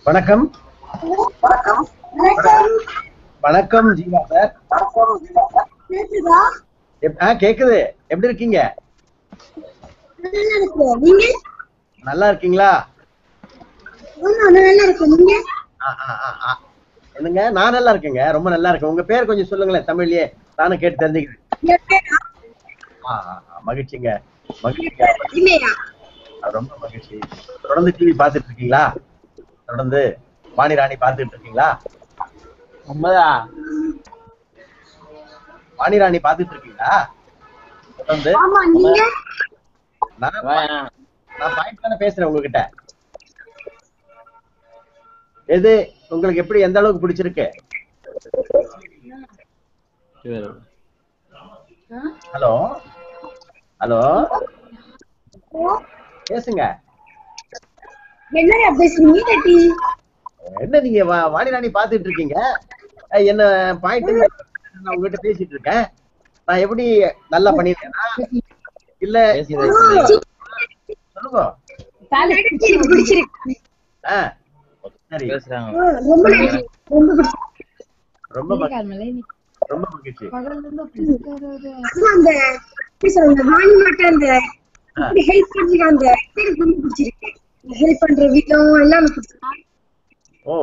வணக்கம் வணக்கம் ஜீவா சார் கேக்குதா? எப்- ஆ கேக்குது எப்படி இருக்கீங்க நல்லா இருக்கு. நீங்க? நல்லா இருக்கீங்களா ஆமா, நான் நல்லா இருக்கேன். நீங்க? ஆ, ஆ, ஆ, ஆ. என்னங்க நான் நல்லா இருக்கேங்க ரொம்ப நல்லா இருக்கேன் உங்க பேர் கொஞ்சம் சொல்லுங்களேன் தமிழ்லயே நானும் கேட்டு தெரிஞ்சுக்கிறேன் என் பேரா? ஆ, ஆ, ஆ, மகிழ்ச்சிங்க மகிழ்ச்சிங்க இல்லையா? ஆ, ரொம்ப மகிழ்ச்சி தொடர்ந்து டிவி பார்த்துட்டு இருக்கீங்களா தொடர்ந்து வாணி ராணி பார்த்துட்டு இருக்கீங்களா உண்மைதான் வாணி ராணி பார்த்துட்டு இருக்கீங்களா தொடர்ந்து ஆமா, நீங்க? நான் வேணாம். நான் பாயிண்ட் தானே பேசுறேன் உங்ககிட்ட எது உங்களுக்கு எப்படி எந்த அளவுக்கு பிடிச்சிருக்கு சரி. ஹலோ ஹலோ பேசுங்க என்னடா பேசுறீங்க இல்லாட்டி? என்ன நீங்க வா- வாணி ராணி பாத்துட்டு இருக்கீங்க அஹ் என்ன பாயிண்ட் நான் உங்ககிட்ட பேசிட்டு இருக்கேன் நான் எப்படி நல்லா பண்ணிருக்கேனா இல்ல பேசுறது சொல்லுங்க எனக்கு பிடிச்சிருக்கு. ஆ, சரி பேசுறாங்க ஆ, ரொம்ப நன்றி. ரொம்ப பிடிச்சிருக்கு. ரொம்ப மகிழ்ச்சி. ரொம்ப மகிழ்ச்சி அதுவும் அந்த எப்படி சொல்றது, வாணி மட்டும் அந்த எப்படி help பண்றீங்க அந்த இது எனக்கு ரொம்ப பிடிச்சிருக்கு. help பண்ற விதம் எல்லாம் எனக்கு பிடிச்சிருக்கு. ஓ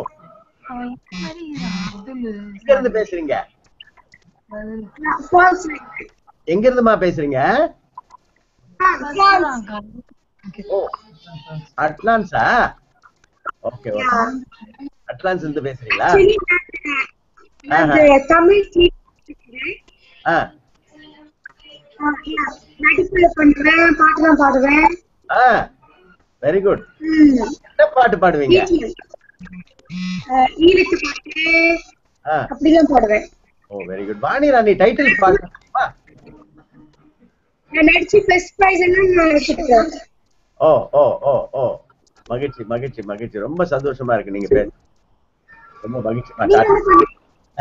எங்க இருந்து பேசுறீங்க நான் false like. எங்க இருந்துமா பேசுறீங்க ஆ, false. ஓ அட்லான்ஸா ஓகே ஓகே அட்லான்ஸ் இருந்து பேசுறீங்களா Actually, நான் அந்த தமிழ் TV பார்க்கிறேன். ஆ ஆ, yeah. நடிப்புல பண்றேன் பாட்டுலாம் பாடுவேன் ஆ வெரி குட் ம். என்ன பாட்டு பாடுவீங்க வீட்ல. ஆ, ஈழத்து பாட்டு ஆ அப்படிலாம் பாடுவேன் ஓ very good Vani Rani title பாடுமா நான் நடிச்சு ஃபர்ஸ்ட் ப்ரைஸ் எல்லாம் நான் எடுத்துருக்கேன் ஓ ஓ ஓ ஓ மகிழ்ச்சி மகிழ்ச்சி மகிழ்ச்சி ரொம்ப சந்தோஷமா இருக்கு நீங்க பேச ரொம்ப மகிழ்ச்சி நீங்க என்ன பண்ணீங்க?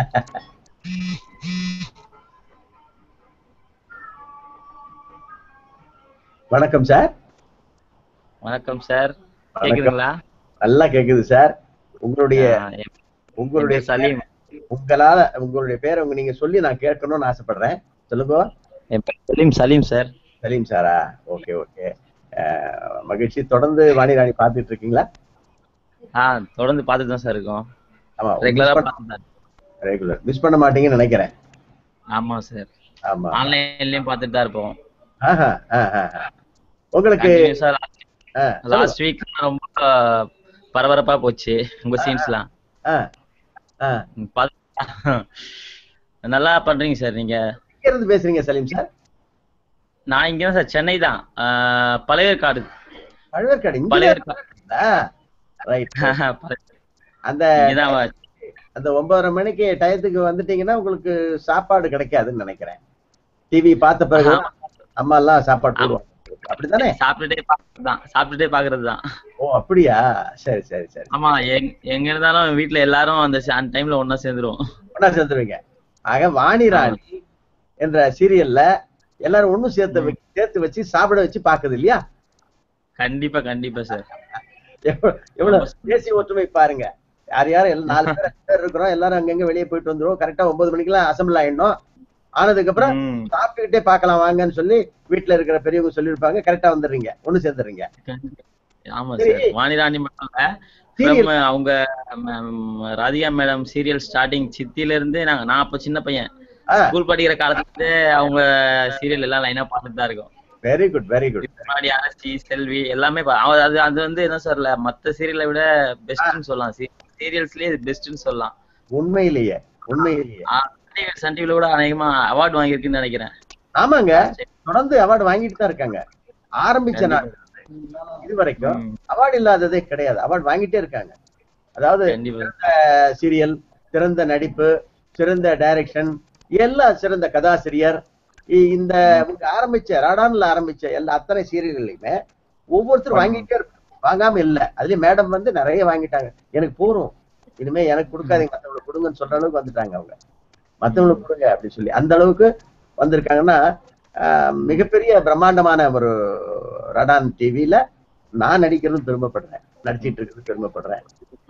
வணக்கம் சார் வணக்கம் சார் கேக்குதுங்களா நல்லா கேக்குது சார் உங்களுடைய ஆ, என் உங்களுடைய பேர் சலீம் உங்களால உங்களுடைய பேரை உங்க நீங்க சொல்லி நான் கேட்கணும்னு ஆசைப்படுறேன் சொல்லுங்க என் பேர் சலீம் சலீம் சார் சலீம் சாரா ஓகே ஓகே மகிழ்ச்சி தொடர்ந்து வாணி ராணி பார்த்துட்டு இருக்கீங்களா ஆ தொடர்ந்து பார்த்துட்டு தான் சார் இருக்கோம் ஆமா ரெகுலரா பார்த்துட்டு ரெகுலர் மிஸ் பண்ண மாட்டீங்கன்னு நினைக்கிறேன் ஆமா சார் ஆமா ஆன்லைன்லயும் பார்த்துட்டு தான் இருப்போம் ஆஹா, ஆஹா, ஆஹா. உங்களுக்கு சார் ஆ, லாஸ்ட் வீக் ரொம்ப பரபரப்பா போச்சு உங்க சீன்ஸ்லாம் ஆ, ஆ. நல்லா பண்றீங்க சார் நீங்க எங்க இருந்து பேசுறீங்க சலீம் சார் நான் இங்க தான் சார் சென்னை தான் பழையற்காடு பழவேற்காடு இங்க பழையற்காடு ரைட் அந்த இங்கதான் வ- அந்த ஒன்பதரை மணிக்கு டயத்துக்கு வந்துட்டீங்கன்னா உங்களுக்கு சாப்பாடு கிடைக்காதுன்னு நினைக்கிறேன் டிவி பார்த்த பிறகு அம்மா எல்லாம் சாப்பாடு போடுவாங்க அப்படித்தானே சாப்பிட்டுட்டே பாக்குறது தான் சாப்பிட்டுட்டே பாக்குறது தான் ஓ அப்படியா சரி சரி சரி ஆமா எங்- எங்க இருந்தாலும் வீட்ல எல்லாரும் அந்த ச- அந்த டைம்ல ஒண்ணா சேர்ந்துருவோம் ஒண்ணா சேர்ந்துருவீங்க ஆக வாணி ராணி என்ற சீரியல்ல எல்லாரும் ஒண்ணும் சேர்த்து வை- சேர்த்து வச்சு சாப்பிட வச்சு பாக்குது இல்லையா கண்டிப்பா கண்டிப்பா சார் எவ்வளவு எவ்வளவு தேசிய ஒற்றுமை பாருங்க யார் யாரும் எல்லாம் நாலு பேர் அஞ்சு பேர் இருக்கிறோம் எல்லாரும் அங்கங்க வெளியே போயிட்டு வந்துருவோம் கரெக்டா ஒன்பது மணிக்கெல்லாம் அசம்பிள் ஆயிடணும் ஆனதுக்கு அப்புறம் ம், சாப்பிட்டுக்கிட்டே பார்க்கலாம் வாங்கன்னு சொல்லி வீட்டுல இருக்கிற பெரியவங்க சொல்லியிருப்பாங்க கரெக்டா வந்துடுறீங்க ஒண்ணு சேர்ந்துடுறீங்க கண்டிப்பா. ஆமா சரி. சார் வாணிராணி மட்டும் இல்ல Serial. from அவங்க ம், ராதிகா மேடம் சீரியல் ஸ்டார்டிங் சித்தில இருந்தே நாங்க நான் அப்ப சின்ன பையன் ஆ ஸ்கூல் படிக்கிற காலத்துல இருந்தே அவங்க சீரியல் எல்லாம் லைனா பார்த்துட்டு தான் இருக்கோம் வெரி குட் வெரி குட் இதுக்கு முன்னாடி அரசி செல்வி எல்லாமே பா- அவ- அது அது வந்து என்ன சார்ல மத்த சீரியலை விட பெஸ்ட்னு சொல்லலாம் சீரியல்ஸ்லயே பெஸ்ட்னு சொல்லலாம் உண்மையிலேயே உண்மையிலேயே ஆ, சன் டிவி- சன் டிவில கூட அநேகமா அவார்டு வாங்கியிருக்குன்னு நினைக்கிறேன் ஆமாங்க தொடர்ந்து அவார்டு வாங்கிட்டு தான் இருக்காங்க ஆரம்பிச்ச நாள் இது வரைக்கும் ம், அவார்டு இல்லாததே கிடையாது அவார்டு வாங்கிட்டே இருக்காங்க அதாவது கண்டிப்பா சீரியல் சிறந்த நடிப்பு சிறந்த டைரக்ஷன் எல்லாம் சிறந்த கதாசிரியர் இ- இந்த இவங்க ஆரம்பிச்ச ராடான்ல ஆரம்பிச்ச எல்லா அத்தனை சீரியல்களையுமே ஒவ்வொருத்தரும் வாங்கிட்டே இருப்பாங்க வாங்காம இல்ல அதுலயும் மேடம் வந்து நிறைய வாங்கிட்டாங்க எனக்கு போறோம் இனிமே எனக்கு கொடுக்காதீங்க மத்தவங்களுக்கு கொடுங்கன்னு சொல்ற அளவுக்கு வந்துட்டாங்க அவங்க மத்தவங்களுக்கு கொடுங்க அப்படின்னு சொல்லி அந்த அளவுக்கு வந்திருக்காங்கன்னா ஆஹ், மிகப்பெரிய பிரம்மாண்டமான ஒரு ரடான் டிவில நான் நடிக்கிறது பெருமைப்படுறேன் நடிச்சிட்டு இருக்கிறது பெருமைப்படுறேன்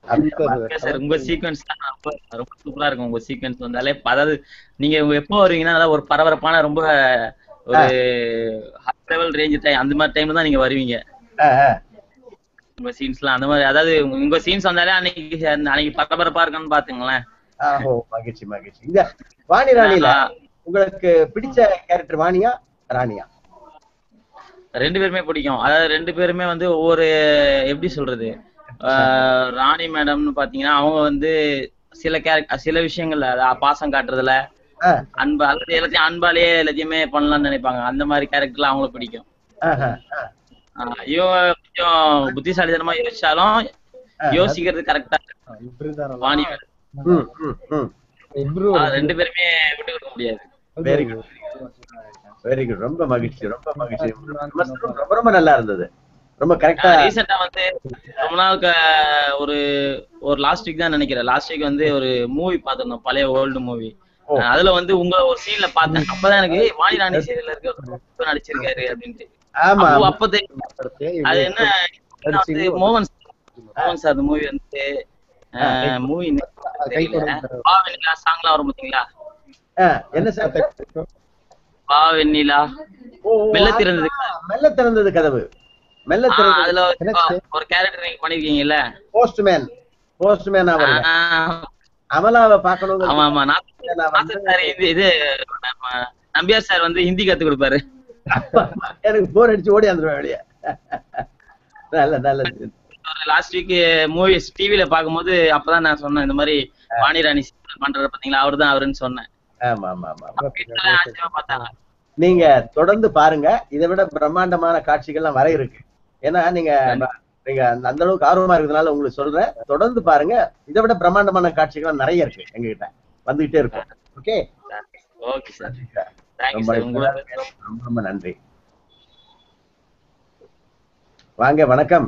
ஓகே சார் உங்க சீக்வன்ஸ் ரொம்ப ரொம்ப சூப்பரா இருக்கும் உங்க சீக்வன்ஸ் வந்தாலே அதாவது நீங்க எப்போ வருவீங்கன்னா அதாவது ஒரு பரபரப்பான ரொம்ப ஒரு ஹை லெவல் ரேஞ்ச் டைம் அந்த மாதிரி டைம்ல தான் நீங்க வருவீங்க ஆ, ஆ. உங்க சீன்ஸ்லாம் அந்த மாதிரி அதாவது உங்க- உங்க சீன்ஸ் வந்தாலே அன்னைக்கு அன்னைக்கு பரபரப்பா இருக்குன்னு பாத்துங்களேன் ஆஹோ மகிழ்ச்சி மகிழ்ச்சி இந்த வாணி ராணியில ஆ. உங்களுக்கு பிடிச்ச கேரக்டர் வாணியா ராணியா ரெண்டு பேருமே பிடிக்கும் அதாவது ரெண்டு பேருமே வந்து ஒவ்வொரு எப்படி சொல்றது ஆஹ் ராணி மேடம்னு பாத்தீங்கன்னா அவங்க வந்து சில கேரக்டர் சில விஷயங்கள்ல அதாவது பாசம் காட்டுறதுல ஆ, அன்பு அல்லது எல்லாத்தையும் அன்பாலேயே எல்லாத்தையுமே பண்ணலாம்னு நினைப்பாங்க அந்த மாதிரி கேரக்டர்லாம் அவங்களுக்கு பிடிக்கும் ஆஹா, ஆ. ஆஹ் இவங்க கொஞ்சம் புத்திசாலித்தனமா யோசிச்சாலும் யோசிக்கிறது கரெக்டா வாணி மேடம் ம், ம், ம். ஆஹ் ரெண்டு பேருமே விட்டு கொடுக்க முடியாது வெரி குட் வெரி குட் ரொம்ப மகிழ்ச்சி ரொம்ப மகிழ்ச்சி விமர்சனம் ரொம்ப ரொம்ப நல்லா இருந்தது ரொம்ப கரெக்டா ரீசெண்டா வந்து ரொம்ப நாளுக்கு ஒரு ஒரு லாஸ்ட் வீக் தான் நினைக்கிறேன் லாஸ்ட் வீக் வந்து ஒரு மூவி பார்த்திருந்தோம் பழைய ஓல்டு மூவி ஓ. அதுல வந்து உங்க ஒரு சீன்ல பார்த்தேன் அப்பதான் எனக்கு "ஏய், வாணி ராணி சீரியல்ல இருக்க ரொம்ப நடிச்சிருக்காரு அப்படின்ட்டு ஆமா அப்போ அப்ப தெரியும். அது என்ன என்ன வந்து மோகன் மோகன் சார் அந்த மூவி வந்து மூவி பா வெண்ணிலா சாங்லாம் வரும் பாத்தீங்களா ஆ, என்ன சார் பா வெண்ணிலா ஓ, ஓ, மெல்ல ஆ, திறந்தது. மெல்ல திறந்தது கதவு மெல்ல ஆஹ் திறந்தது அதுல ஒரு- ஒரு கேரக்டர் நீங்க பண்ணிருக்கீங்கல்ல போஸ்ட்மேன் போஸ்ட்மேன் அவர் ஆஹ் அமலாவை பார்க்கணும் ஆமா ஆமா நான் நான் வந்து நாசர் சார் இது இது நம்ம நம்பியார் சார் வந்து ஹிந்தி கத்து கொடுப்பாரு எனக்கு போர் அடிச்சு ஓடி வந்துருவேன் வெளியே நல்ல நல்லது லாஸ்ட் வீக் மூவிஸ் டிவில பாக்கும்போது அப்பதான் நான் சொன்னேன் இந்த மாதிரி வாணி ராணி serial பண்றாரு பாத்தீங்களா அவர்தான் அவருன்னு சொன்னேன் ஆமா ஆமா ஆமா ஆமா. வீட்டுல ஆச்சரியமா பார்த்தாங்க நீங்க தொடர்ந்து பாருங்க இதை விட பிரம்மாண்டமான காட்சிகள்லாம் வர இருக்கு ஏன்னா நீங்க நீங்க அந்த அந்த அளவுக்கு ஆர்வமா இருக்கிறதுனால உங்களுக்கு சொல்றேன் தொடர்ந்து பாருங்க இதை விட பிரம்மாண்டமான காட்சிகள்லாம் நிறைய இருக்கு எங்ககிட்ட வந்துகிட்டே இருக்கும் ஓகே ஓகே சார் தேங்க்யூ ரொம்ப சார் உங்களோட ரொம்ப ரொம்ப நன்றி வாங்க வணக்கம்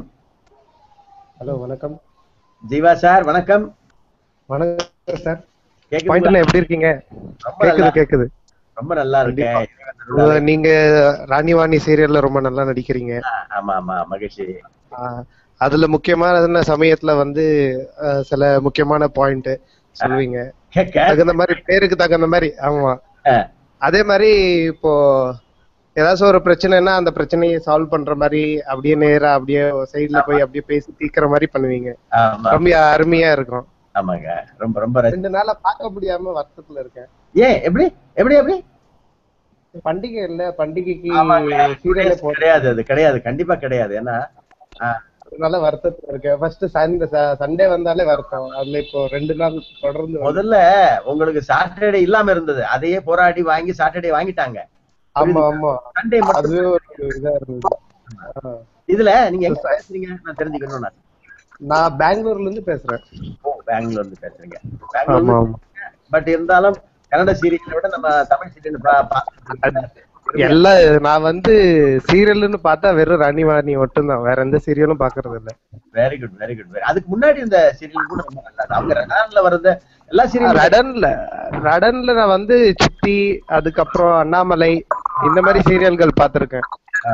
ஹலோ வணக்கம் ஜீவா சார் வணக்கம் வணக்கம் சார் கேக்குதுங்களா? பாயிண்ட்ல எப்படி இருக்கீங்க ரொம்ப கேக்குது நல்லா கேக்குது ரொம்ப நல்லா இருக்கேன் உங்க- நீங்க ராணிவாணி சீரியல்ல ரொம்ப நல்லா நடிக்கிறீங்க ஆமா ஆமா மகிழ்ச்சி ஆஹ் அதுல முக்கியமான சமயத்துல வந்து ஆஹ் சில முக்கியமான பாயிண்ட் சொல்லுவீங்க கேட்க தகுந்த மாதிரி பேருக்கு தகுந்த மாதிரி ஆமா ஆ. அதே மாதிரி இப்போ ஏதாச்சும் ஒரு பிரச்சனைனா அந்த பிரச்சனையை சால்வ் பண்ற மாதிரி அப்படியே நேரா அப்படியே சைடுல போய் அப்படியே பேசி தீக்கிற மாதிரி பண்ணுவீங்க ஆமா ரொம்ப அருமையா இருக்கும் ஆமாங்க ரொம்ப ரொம்ப ரசி- ரெண்டு நாளா பார்க்க முடியாம வருத்தத்துல இருக்கேன் ஏன் எப்படி எப்படி எப்படி பண்டிகை இல்ல பண்டிகைக்கு ஆமாங்க. சீரியல் போட்டு கிடையாது அது கிடையாது கண்டிப்பா கிடையாது ஏன்னா ஆ, அதனால வருத்தத்துல இருக்கேன் ஃபர்ஸ்ட் சண்டே சண்டே வந்தாலே வருத்தம் அதுல இப்போ ரெண்டு நாள் தொடர்ந்து வந்து- முதல்ல உங்களுக்கு சாட்டர்டே இல்லாம இருந்தது அதையே போராடி வாங்கி சாட்டர்டே வாங்கிட்டாங்க ஆமா ஆமா சண்டே மட்டும் அதுவே ஒரு இதா இருந்தது ஆ. இதுல நீங்க எங்க பேசுறீங்க நான் தெரிஞ்சுக்கணும் நான் நான் பெங்களூர்ல இருந்து பேசுறேன் ஓ பெங்களூர்ல இருந்து பேசுறீங்க ஆமா பெங்களூர் ஆமா பட் இருந்தாலும் கன்னட சீரியலை விட நம்ம தமிழ் சீரியல் எல்லா நான் வந்து சீரியல்னு பார்த்தா வெறும் ராணிவாணி மட்டும்தான் வேற எந்த சீரியலும் பாக்குறது இல்ல very good very good very அதுக்கு முன்னாடி இந்த சீரியல் கூட ரொம்ப நல்லா இருக்கு. அவங்க ரெடான்ல வர்றது எல்லா சீரியல் ரடன்ல ரடன்ல நான் வந்து சித்தி அதுக்கப்புறம் அண்ணாமலை இந்த மாதிரி சீரியல்கள் பார்த்திருக்கேன்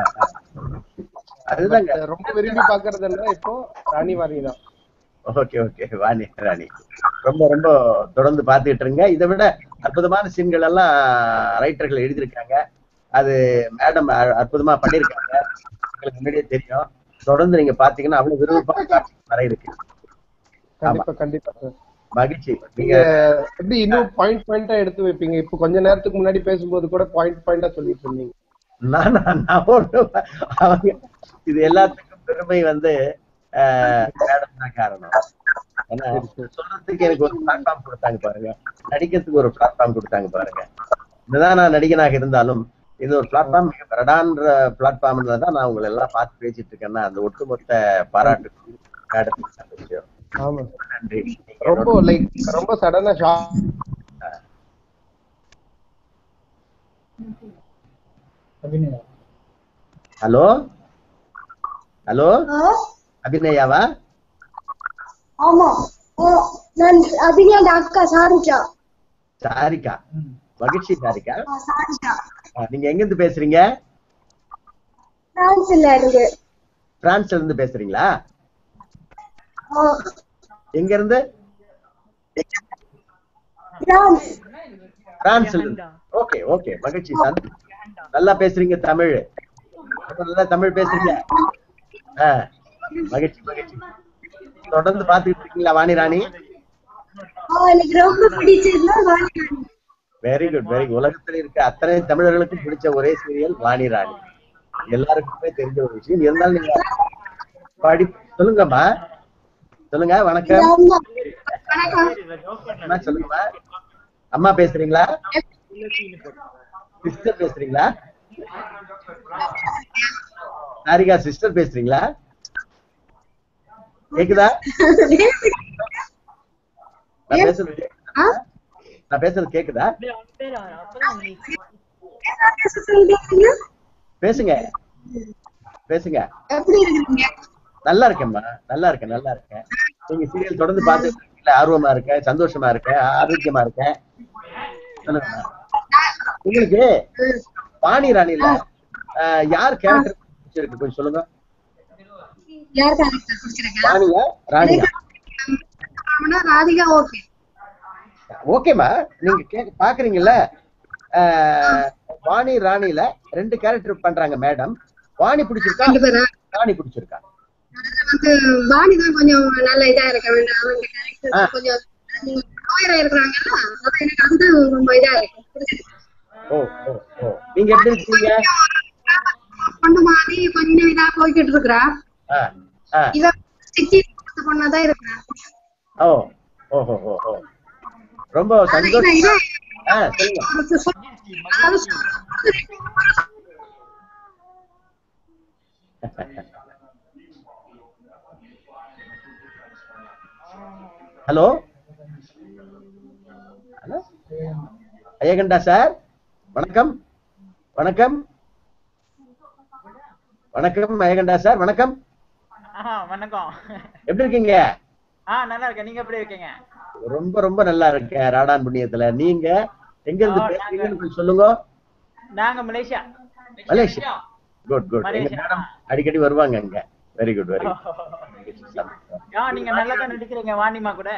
அதுதாங்க ரொம்ப விரும்பி பாக்குறது என்ன இப்போ ராணிவாணி தான் ஓகே ஓகே வாணி ராணி ரொம்ப ரொம்ப தொடர்ந்து பார்த்துட்டு இருங்க இதை விட அற்புதமான சீன்கள் எல்லாம் ரைட்டர்கள் எழுதியிருக்காங்க அது மேடம் அற்புதமா பண்ணியிருக்காங்க உங்களுக்கு முன்னாடியே தெரியும் தொடர்ந்து நீங்க பாத்தீங்கன்னா அவ்வளவு விருப்பமான காட்சிகள் வர இருக்கு கண்டிப்பா கண்டிப்பா sir. மகிழ்ச்சி நீங்க நீங்க எப்படி இன்னும் பாயிண்ட் பாயிண்டா எடுத்து வைப்பீங்க இப்போ கொஞ்ச நேரத்துக்கு முன்னாடி பேசும்போது கூட பாயிண்ட் பாயிண்டா சொல்லிட்டு இருந்தீங்க நான் நான் நான் ஒண்ணும் அவங்க இது எல்லாத்துக்கும் பெருமை வந்து மேடம் தான் காரணம் ஏன்னா சொல்றதுக்கு எனக்கு ஒரு பிளாட்ஃபார்ம் கொடுத்தாங்க பாருங்க நடிக்கிறதுக்கு ஒரு பிளாட்ஃபார்ம் கொடுத்தாங்க பாருங்க இதுதான் நான் நடிகனாக இருந்தாலும் இது ஒரு பிளாட்ஃபார்ம் ரெடான்ற பிளாட்ஃபார்ம்ல தான் நான் உங்களை எல்லாம் பார்த்து பேசிட்டு இருக்கேன்னா அந்த ஒட்டுமொத்த பாராட்டு மேடத்துக்கு அந்த விஷயம் ஆமா நன்றி ரொம்ப லைக் ரொம்ப சடனா ஷாக் ஹலோ ஹலோ அபிநயாவா ஆமா ஓ, நான் அபிநயா அக்கா சாரிக்கா சாரிகா மகிழ்ச்சி சாரிகா ஆ, சாரிக்கா ஆ, நீங்க எங்க இருந்து பேசுறீங்க பிரான்ஸ்ல இருந்து பிரான்ஸ்ல இருந்து பேசுறீங்களா ஆ, எங்க இருந்து பிரான்ஸ் பிரான்ஸ்ல இருந்து ஓகே ஓகே மகிழ்ச்சி சந்த் நல்லா பேசுறீங்க தமிழ் ரொம்ப நல்லா தமிழ் பேசுறீங்க ஆ, மகிழ்ச்சி மகிழ்ச்சி தொடர்ந்து பாத்துக்கிட்டு இருக்கீங்களா வாணி ராணி ஆ, எனக்கு ரொம்ப பிடிச்சதுன்னா Vani Rani very good very good உலகத்துல இருக்க அத்தனை தமிழர்களுக்கும் பிடிச்ச ஒரே சீரியல் வாணி ராணி எல்லாருக்குமே தெரிஞ்ச ஒரு விஷயம் இருந்தாலும் நீங்க படி சொல்லுங்கம்மா சொல்லுங்க வணக்கம் ஆமா. வணக்கம் அம்மா சொல்லுங்கம்மா அம்மா பேசுறீங்களா சிஸ்டர் பேசுறீங்களா சாரிகா சிஸ்டர் பேசுறீங்களா கேக்குதா நான் பேசுறது ஆ? நான் பேசுறது கேக்குதா சொல்றீங்க? பேசுங்க பேசுங்க எப்படி இருக்கீங்க நல்லா இருக்கேன்மா நல்லா இருக்கேன் நல்லா இருக்கேன் நீங்க சீரியல் தொடர்ந்து பார்த்துட்டு இருக்கீங்களா ஆர்வமா இருக்கேன் சந்தோஷமா இருக்கேன் ஆரோக்கியமா இருக்கேன் சொல்லுங்க உங்களுக்கு வாணி ராணில ஆஹ், யார் கேரக்டர் பிடிச்சிருக்கு கொஞ்சம் சொல்லுங்க யார் கேரக்டர் பிடிச்சிருக்கா வாணியா ராணியா ஆனா ராதிகா ஓகே ஓகேம்மா நீங்க கேக்க பாக்குறீங்கல்ல ஆஹ், வாணி ராணில ரெண்டு கேரக்டர் பண்றாங்க மேடம் வாணி பிடிச்சிருக்கா ரெண்டு பேரா ராணி பிடிச்சிருக்கா அதுல வந்து வாணி தான் கொஞ்சம் நல்ல இதா இருக்க வேண்டும் அவங்க ஆ. கேரக்டர் கொஞ்சம் லோயரா இருக்கிறாங்கல்ல அது எனக்கு அதுதான் ரொம்ப இதா இருக்கு பிடிச்சிருக்கு. ஓ ஓ ஓ நீங்க எப்படி இருக்கீங்க பொண்ணு மாதிரி கொஞ்சம் இதா போய்கிட்டு இருக்கிறா ஆ ஆ இவ சித்தி பொண்ணாதான் இருக்கிறா ஓ ஓஹோ ஓ ஓ ரொம்ப ஆனா இவ சந்தோஷம் இவ ஆ சொல்லுங்க அவருக்கு சொல்- அதாவது சொல்- ஹலோ ஹலோ ஐயகண்டா சார் வணக்கம் வணக்கம் வணக்கம் ஐயகண்டா சார் வணக்கம் ஆஹா வணக்கம் எப்படி இருக்கீங்க ஆ நல்லா இருக்கேன் நீங்க எப்படி இருக்கீங்க ரொம்ப ரொம்ப நல்லா இருக்கேன் ராடான் புண்ணியத்துல நீங்க எங்க இருந்து ஆ, பேசுறீங்கன்னு கொஞ்சம் சொல்லுங்க நாங்க மலேசியா மலேசியா குட் குட் எங்க மலேசியா. மேடம் அடிக்கடி வருவாங்க அங்க வெரி குட் வெரி ஆ நீங்க நல்லா தான் நடிக்கிறீங்க வாணிமா கூட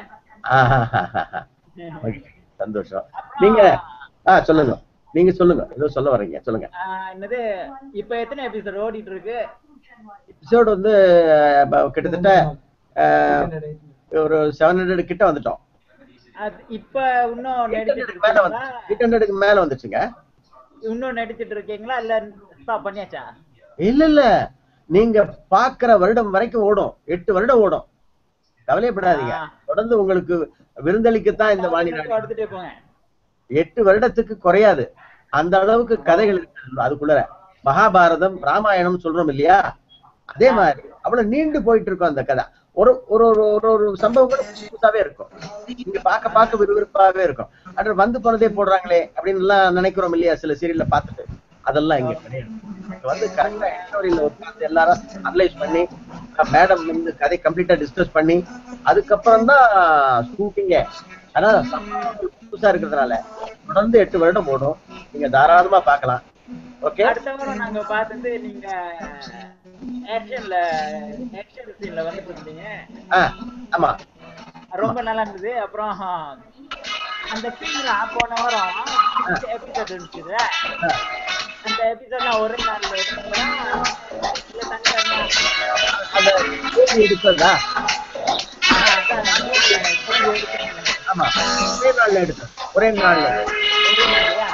சந்தோஷம் நீங்க ஆ சொல்லுங்க நீங்க சொல்லுங்க ஏதோ சொல்ல வர்றீங்க சொல்லுங்க ஆ, என்னது இப்ப எத்தனை எபிசோட் ஓடிட்டு இருக்கு எபிசோடு வந்து அஹ், கிட்டத்தட்ட அஹ், ஒரு செவன் ஹண்ட்ரட் கிட்ட வந்துட்டோம் அது இப்ப இன்னும் நடிச்சிட்டு மேல வந்து இருக்கீங்களா எயிட் ஹண்ட்ரடுக்கு மேல வந்துச்சுங்க இன்னும் நடிச்சிட்டு இருக்கீங்களா இல்ல ஸ்டாப் பண்ணியாச்சா இல்ல இல்ல நீங்க பாக்குற வருடம் வரைக்கும் ஓடும் எட்டு வருடம் ஓடும் கவலையப்படாதீங்க ஆ. தொடர்ந்து உங்களுக்கு விருந்தளிக்கத்தான் இந்த வாணி நாடு எடுத்துட்டே போங்க எட்டு வருடத்துக்கு குறையாது அந்த அளவுக்கு கதைகள் இருக்கு அதுக்குள்ள மகாபாரதம் ராமாயணம் சொல்றோம் இல்லையா அதே மாதிரி அவ்வளவு நீண்டு போயிட்டு இருக்கும் அந்த கதை ஒரு ஒரு ஒரு ஒரு ஒரு சம்பவம் கூட புதுசு புதுசாவே இருக்கும் நீங்க பார்க்க பார்க்க விறுவிறுப்பாவே இருக்கும் அப்புறம் வந்து போனதே போடுறாங்களே அப்படின்னு எல்லாம் நினைக்கிறோம் இல்லையா சில சீரியல்ல பார்த்துட்டு அதெல்லாம் இங்க கிடையாது இங்க வந்து கரெக்டா எடிட்டோரியல்ல உட்கார்ந்து எல்லாரும் அனலைஸ் பண்ணி மேடம் வந்து கதை கம்ப்ளீட்டா டிஸ்கஸ் பண்ணி அதுக்கப்புறம் தான் ஷூட்டிங்கே ஆனா புதுசா இருக்கிறதுனால தொடர்ந்து எட்டு வருடம் ஓடும் நீங்க தாராளமா பார்க்கலாம் ஓகே அடுத்த வாரம் நாங்க பார்த்தது நீங்க ஆக்ஷன்ல ஆக்ஷன் சீன்ல வந்துட்டு இருந்தீங்க ஆ ஆமா ரொம்ப நல்லா இருந்தது அப்புறம் அந்த சீன்ல போன வாரம் எபிசோட் இருந்துச்சு ஆ. அந்த எபிசோட்லாம் ஒரே நாள்ல எடுத்தீங்களா இல்ல தனித்தனியா அந்த கேள்வி எடுத்ததா ஆ, அதான் movie எடுத்தீங்க. ஆமா ஒரே நாள்ல எடுத்தோம் ஒரே நாள்ல ஒரே நாள்லயா?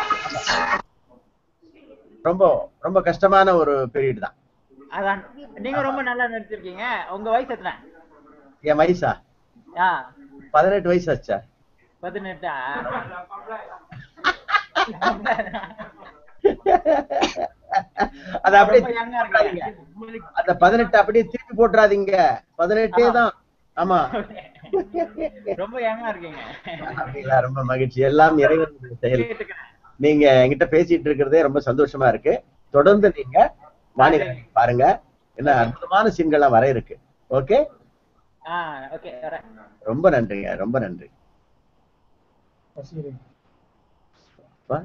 ரொம்ப ரொம்ப கஷ்டமான ஒரு பீரியட் தான் அதான் நீங்க ரொம்ப நல்லா நடிச்சிருக்கீங்க உங்க வயசு எத்தனை என் வயசா ஆ பதினெட்டு வயசு ஆச்சா பதினெட்டா அது அப்படியே ரொம்ப young ஆ போட்டுறாதீங்க. இருக்கீங்க. அந்த பதினெட்டு அப்படியே திருப்பி போட்டுறாதீங்க பதினெட்டே தான் ஆமா ரொம்ப யங்கா இருக்கீங்க அப்படிங்களா ரொம்ப மகிழ்ச்சி எல்லாம் இறைவன் செயல் கேட்டுக்கிறேன் நீங்க என்கிட்ட பேசிட்டு இருக்கிறதே ரொம்ப சந்தோஷமா இருக்கு தொடர்ந்து நீங்க வானிலை பாருங்க என்ன அற்புதமான சீன்கள்லாம் வர இருக்கு ஓகே ஆ ஓகே வரேன் ரொம்ப நன்றிங்க ரொம்ப நன்றி வா.